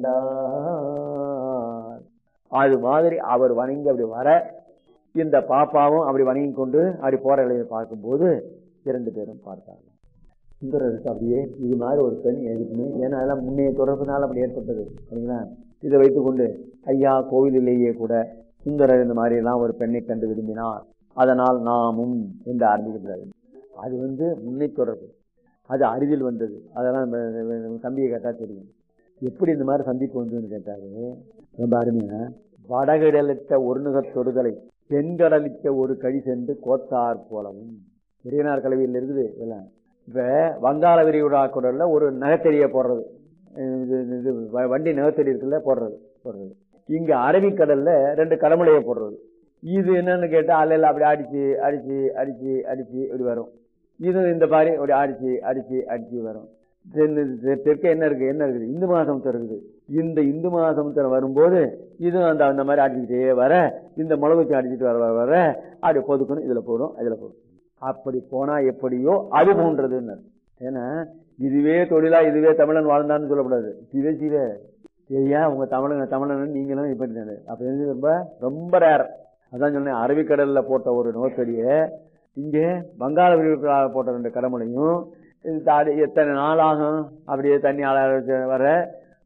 கண்டார் அது மாதிரி அவர் வணங்கி அப்படி வர இந்த பாப்பாவும் அப்படி வணங்கி கொண்டு அப்படி போற இளைஞரை பார்க்கும்போது இரண்டு பேரும் பார்த்தாங்க சுந்தரருக்கு அப்படியே இது மாதிரி ஒரு பெண் எதுக்குமே ஏன்னா அதெல்லாம் முன்னைய தொடர்புனால அப்படி ஏற்பட்டது சரிங்களா இதை வைத்துக்கொண்டு ஐயா கோவிலிலேயே கூட சுந்தரர் இந்த மாதிரி எல்லாம் ஒரு பெண்ணை கண்டு விரும்பினார் அதனால் நாமும் என்று ஆரம்பிக்கிறாரு அது வந்து முன்னை தொடர்பு அது அருகில் வந்தது அதெல்லாம் நம்ம நம்ம தம்பியை கேட்டா தெரியும் எப்படி இந்த மாதிரி சந்திப்பு வந்ததுன்னு கேட்டாரு ரொம்ப அருமையா வடகடலிட்ட ஒரு நுகத் தொடுதலை தென்கடலிட்ட ஒரு கழி சென்று கோத்தார் போலவும் பெரியனார் கலவியில் இருக்குது இதெல்லாம் இப்ப வங்காள விரிகுடா குடல்ல ஒரு நகைத்தறியை போடுறது இது இது வ- வண்டி நகைத்தறி இருக்குல்ல போடுறது போடுறது இங்க அரபிக்கடல்ல ரெண்டு கடமுளையை போடுறது இது என்னன்னு கேட்டா அலையில அப்படி அடிச்சு அடிச்சு அடிச்சு அடிச்சு இப்படி வரும் இது இந்த மாதிரி அப்படி அடிச்சு அடிச்சு அடிச்சு வரும் தென் தெ- தெற்க என்ன இருக்கு என்ன இருக்குது இந்து மகாசமுத்திரம் இருக்குது இந்த இந்து மகாசமுத்திரம் வரும்போது இதுவும் அந்த அந்த மாதிரி அடிச்சுக்கிட்டே வர இந்த மிளகு வச்சு அடிச்சுட்டு வர வர வர அப்படி பொதுக்கணும் இதுல போடும் இதுல போடும் அப்படி போனா எப்படியோ அது போன்றதுன்னு ஏன்னா இதுவே தொழிலா இதுவே தமிழன் வாழ்ந்தான்னு சொல்லக்கூடாது சிவ சிவ ஐயா உங்க தமிழன் தமிழன் நீங்களும் இப்படி தானே அப்ப இது ரொம்ப ரொம்ப ரேர் அதான் சொன்னேன் அரபிக்கடல்ல போட்ட ஒரு நோக்கடிய இங்கே வங்காள விரிவுகளால் போட்ட ரெண்டு கடமுறையும் இது தாடி எத்தனை நாள் ஆகும் அப்படியே தண்ணி ஆள வர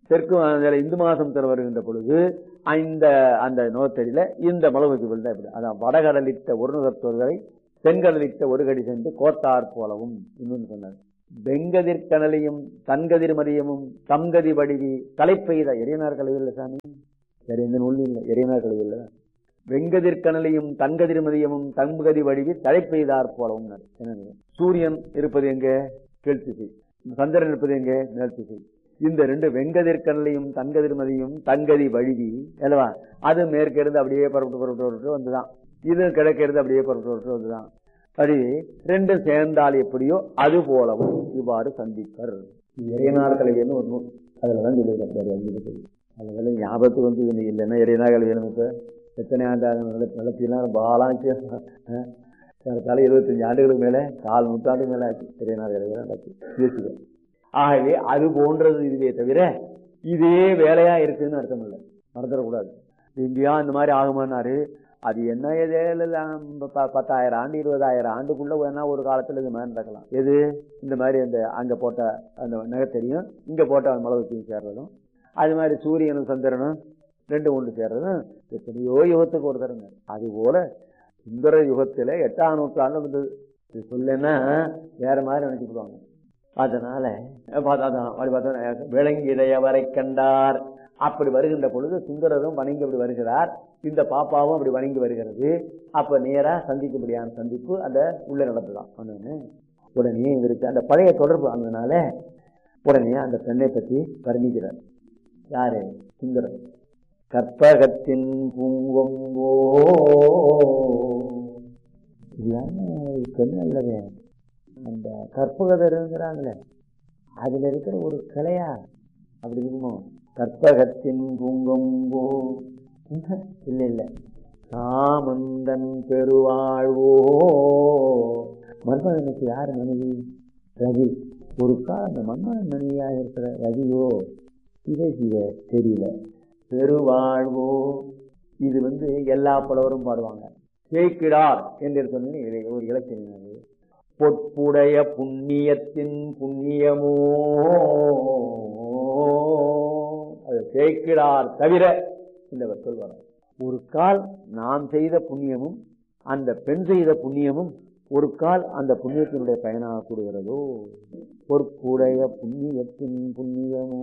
தெற்கு அதுல இந்து மாசம் தர வருகின்ற பொழுது இந்த அந்த நோத்தடியில இந்த மிளகு விழுந்தா இப்படி அதான் வடகடலிட்ட ஒரு நுகத்தொருவரை தென்கடலிட்ட ஒரு கடி சென்று கோத்தார் போலவும் இன்னொன்னு சொன்னார் வெங்கதிர்கனலையும் தன்கதிர் மதியமும் தம்கதி வடிவி தலைப்பெய்த எரியனார் கலவையில் சாமி வேற எந்த நூலும் இல்லை எரியனார் கலவையில் வெங்கதிர்கனலையும் தன்கதிர் மதியமும் தம்கதி வடிவி தலைப்பெய்தார் போலவும் என்ன சூரியன் இருப்பது எங்க கீழ்த்திசை சந்திரன் இருப்பது எங்க மேல்திசை இந்த ரெண்டு வெங்கதிர்கனலையும் தன்கதிர்மதியும் தங்கதி வழுவி அல்லவா அது மேற்க இருந்து அப்படியே பரப்பிட்டு பரப்பிட்டு பரப்பிட்டு வந்துதான் இது கிழக்க இருந்து அப்படியே பரப்பிட்டு பரப்பிட்டு வந்துதான் அப்படி ரெண்டு சேர்ந்தால் எப்படியோ அது போலவும் இவ்வாறு சந்திப்பர் இறையனார் கலைஞர்னு ஒரு நூல் அதுலதான் சொல்லியிருக்காரு அதுல ஞாபகத்துக்கு வந்து இது இல்லைன்னா இறையனார் கலைஞர் இப்ப எத்தனை ஆண்டு நடத்தினா ரொம்ப ஆளாச்சு தலை இருபத்தஞ்சு ஆண்டுகளுக்கு மேல கால் நூற்றாண்டு மேல ஆச்சு இறையனார் கலைஞர் நடத்தி பேசுகிறேன் ஆகவே அது போன்றது இதுவே தவிர இதே வேலையா இருக்குன்னு அர்த்தம் இல்லை மறந்துடக்கூடாது இங்கேயா இந்த மாதிரி ஆகுமானாரு அது என்ன எதெல்லாம் பத்தாயிரம் ஆண்டு இருபதாயிரம் ஆண்டுக்குள்ள வேணா ஒரு காலத்துல இது மாதிரி நடக்கலாம் எது இந்த மாதிரி அந்த அங்க போட்ட அந்த நகத்தறியும் இங்க போட்ட மிளகுத்தையும் சேர்றதும் அது மாதிரி சூரியனும் சந்திரனும் ரெண்டு ஒன்று சேர்றதும் எத்தனையோ யுகத்துக்கு ஒரு தரங்க அது போல சுந்தர யுகத்துல எட்டாம் நூற்றாண்டு வந்தது இது சொல்லன்னா வேற மாதிரி நினைச்சுக்கிடுவாங்க அதனால விளங்கிடையவரை கண்டார் அப்படி வருகின்ற பொழுது சுந்தரரும் வணங்கி அப்படி வருகிறார் இந்த பாப்பாவும் அப்படி வணங்கி வருகிறது அப்ப நேரா சந்திக்கும்படியான சந்திப்பு அந்த உள்ள நடத்துதான் ஒண்ணு உடனே இவருக்கு அந்த பழைய தொடர்பு அதனால உடனே அந்த பெண்ணை பற்றி வர்ணிக்கிறார் யாரு சுந்தரம் கற்பகத்தின் பூங்கொம்போ பெண் அல்லவே அந்த கற்பகதருங்கிறாங்களே அதுல இருக்கிற ஒரு கலையா அப்படி இருக்குமோ கற்பகத்தின் பூங்கொம்போ இல்ல இல்ல சாமந்தன் பெருவாழ்வோ மன்மகனுக்கு யார் மனைவி ரவி ஒரு கால அந்த மன்மகன் மனைவியாக இருக்கிற ரவியோ இதை இத தெரியல பெருவாழ்வோ இது வந்து எல்லா புலவரும் பாடுவாங்க சேக்கிடார் என்று சொன்னீங்க ஒரு இலக்கியம் பொற்புடைய புண்ணியத்தின் புண்ணியமோ அது சேக்கிடார் தவிர இந்த சொல்வார் ஒரு கால் நாம் செய்த புண்ணியமும் அந்த பெண் செய்த புண்ணியமும் ஒரு கால் அந்த புண்ணியத்தினுடைய பயனாக கூடுகிறதோ பொற்புடைய புண்ணியத்தின் புண்ணியமோ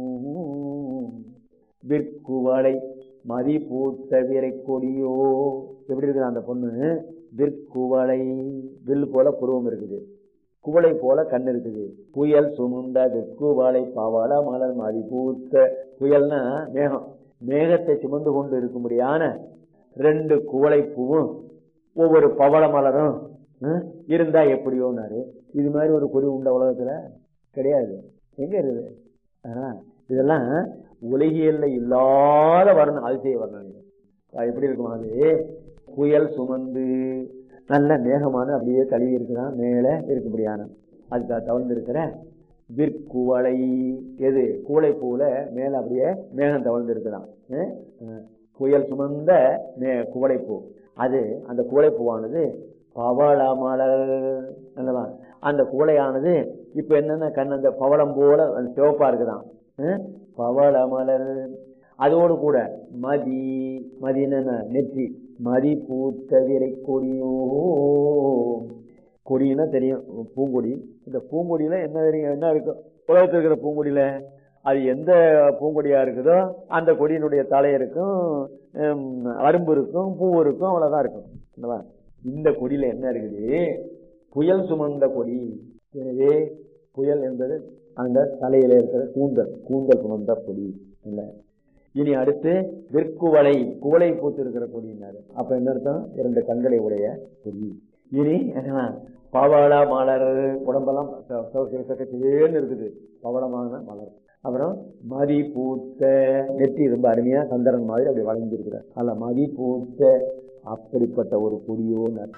விற்குவளை மதி பூத்த விரை கொடியோ எப்படி இருக்குது அந்த பொண்ணு விற்குவளை வில் போல புருவம் இருக்குது குவளை போல கண் இருக்குது புயல் சுமுண்ட வெக்குவளை பவள மலர் மதி பூத்த புயல்னா மேகம் மேகத்தை சுமந்து கொண்டு இருக்கும்படியான ரெண்டு குவளை பூவும் ஒவ்வொரு பவள மலரும் இருந்தா எப்படியோனாரு இது மாதிரி ஒரு கொடி உண்ட உலகத்துல கிடையாது எங்க இருக்குது இதெல்லாம் உலகியல்ல இல்லாத வர்ணம் அதிசய வர்ணம் எப்படி இருக்கும் அது புயல் சுமந்து நல்ல மேகமான அப்படியே கழுவி இருக்குதான் மேல இருக்கும்படியான அதுக்கு தவழ்ந்து இருக்கிற விற்குவளை எது கூளை பூல மேல அப்படியே மேகம் தவழ்ந்து இருக்குதான் புயல் சுமந்த மே குவளைப்பூ அது அந்த குவளைப்பூவானது பவள மலர் அல்லவா அந்த குவளையானது இப்ப என்னன்னா கண் அந்த பவளம் போல அந்த சிவப்பா இருக்குதான் பவள மலர் அதோடு கூட மதி மதி என்ன நெற்றி மதி பூத்த விரை கொடியோ கொடின்னா தெரியும் பூங்கொடி இந்த பூங்கொடியில என்ன தெரியும் என்ன இருக்கும் உலகத்தில் இருக்கிற பூங்கொடியில அது எந்த பூங்கொடியா இருக்குதோ அந்த கொடியினுடைய தலை இருக்கும் அரும்பு இருக்கும் பூ இருக்கும் அவ்வளவுதான் இருக்கும் இந்த கொடியில என்ன இருக்குது புயல் சுமந்த கொடி எனவே புயல் என்பது அந்த தலையில இருக்கிற கூந்தல் கூந்தல் சுமந்த கொடி இல்ல இனி அடுத்து விற்குவளை குவளை பூத்து இருக்கிற கொடினாரு அப்ப என்ன அர்த்தம் இரண்டு கண்களை உடைய கொடி இனி பவள மலர் உடம்பெல்லாம் சக்கச்சேன்னு இருக்குது பவளமான மலர் அப்புறம் மதி பூத்த நெற்றி ரொம்ப அருமையா சந்திரன் மாதிரி அப்படி வளைஞ்சிருக்கிறார் அல்ல மதி பூத்த அப்படிப்பட்ட ஒரு கொடியோன்னு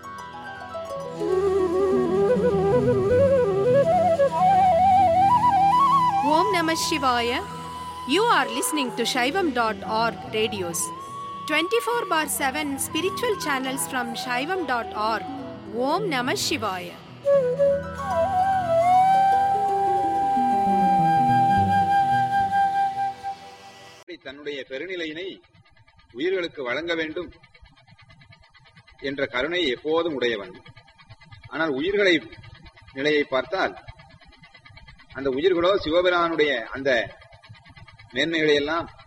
Om Namah Shivaya. You are listening to Shaivam.org radios. 24 bar 7 spiritual channels from Shaivam.org. Om Namah Shivaya. தன்னுடைய பெருநிலையினை உயிர்களுக்கு வழங்க வேண்டும் என்ற கருணை எப்போதும் உடையவன் ஆனால் உயிர்களை நிலையை பார்த்தால் அந்த உயிர்களோ சிவபிரானுடைய அந்த மேன்மைகளை எல்லாம்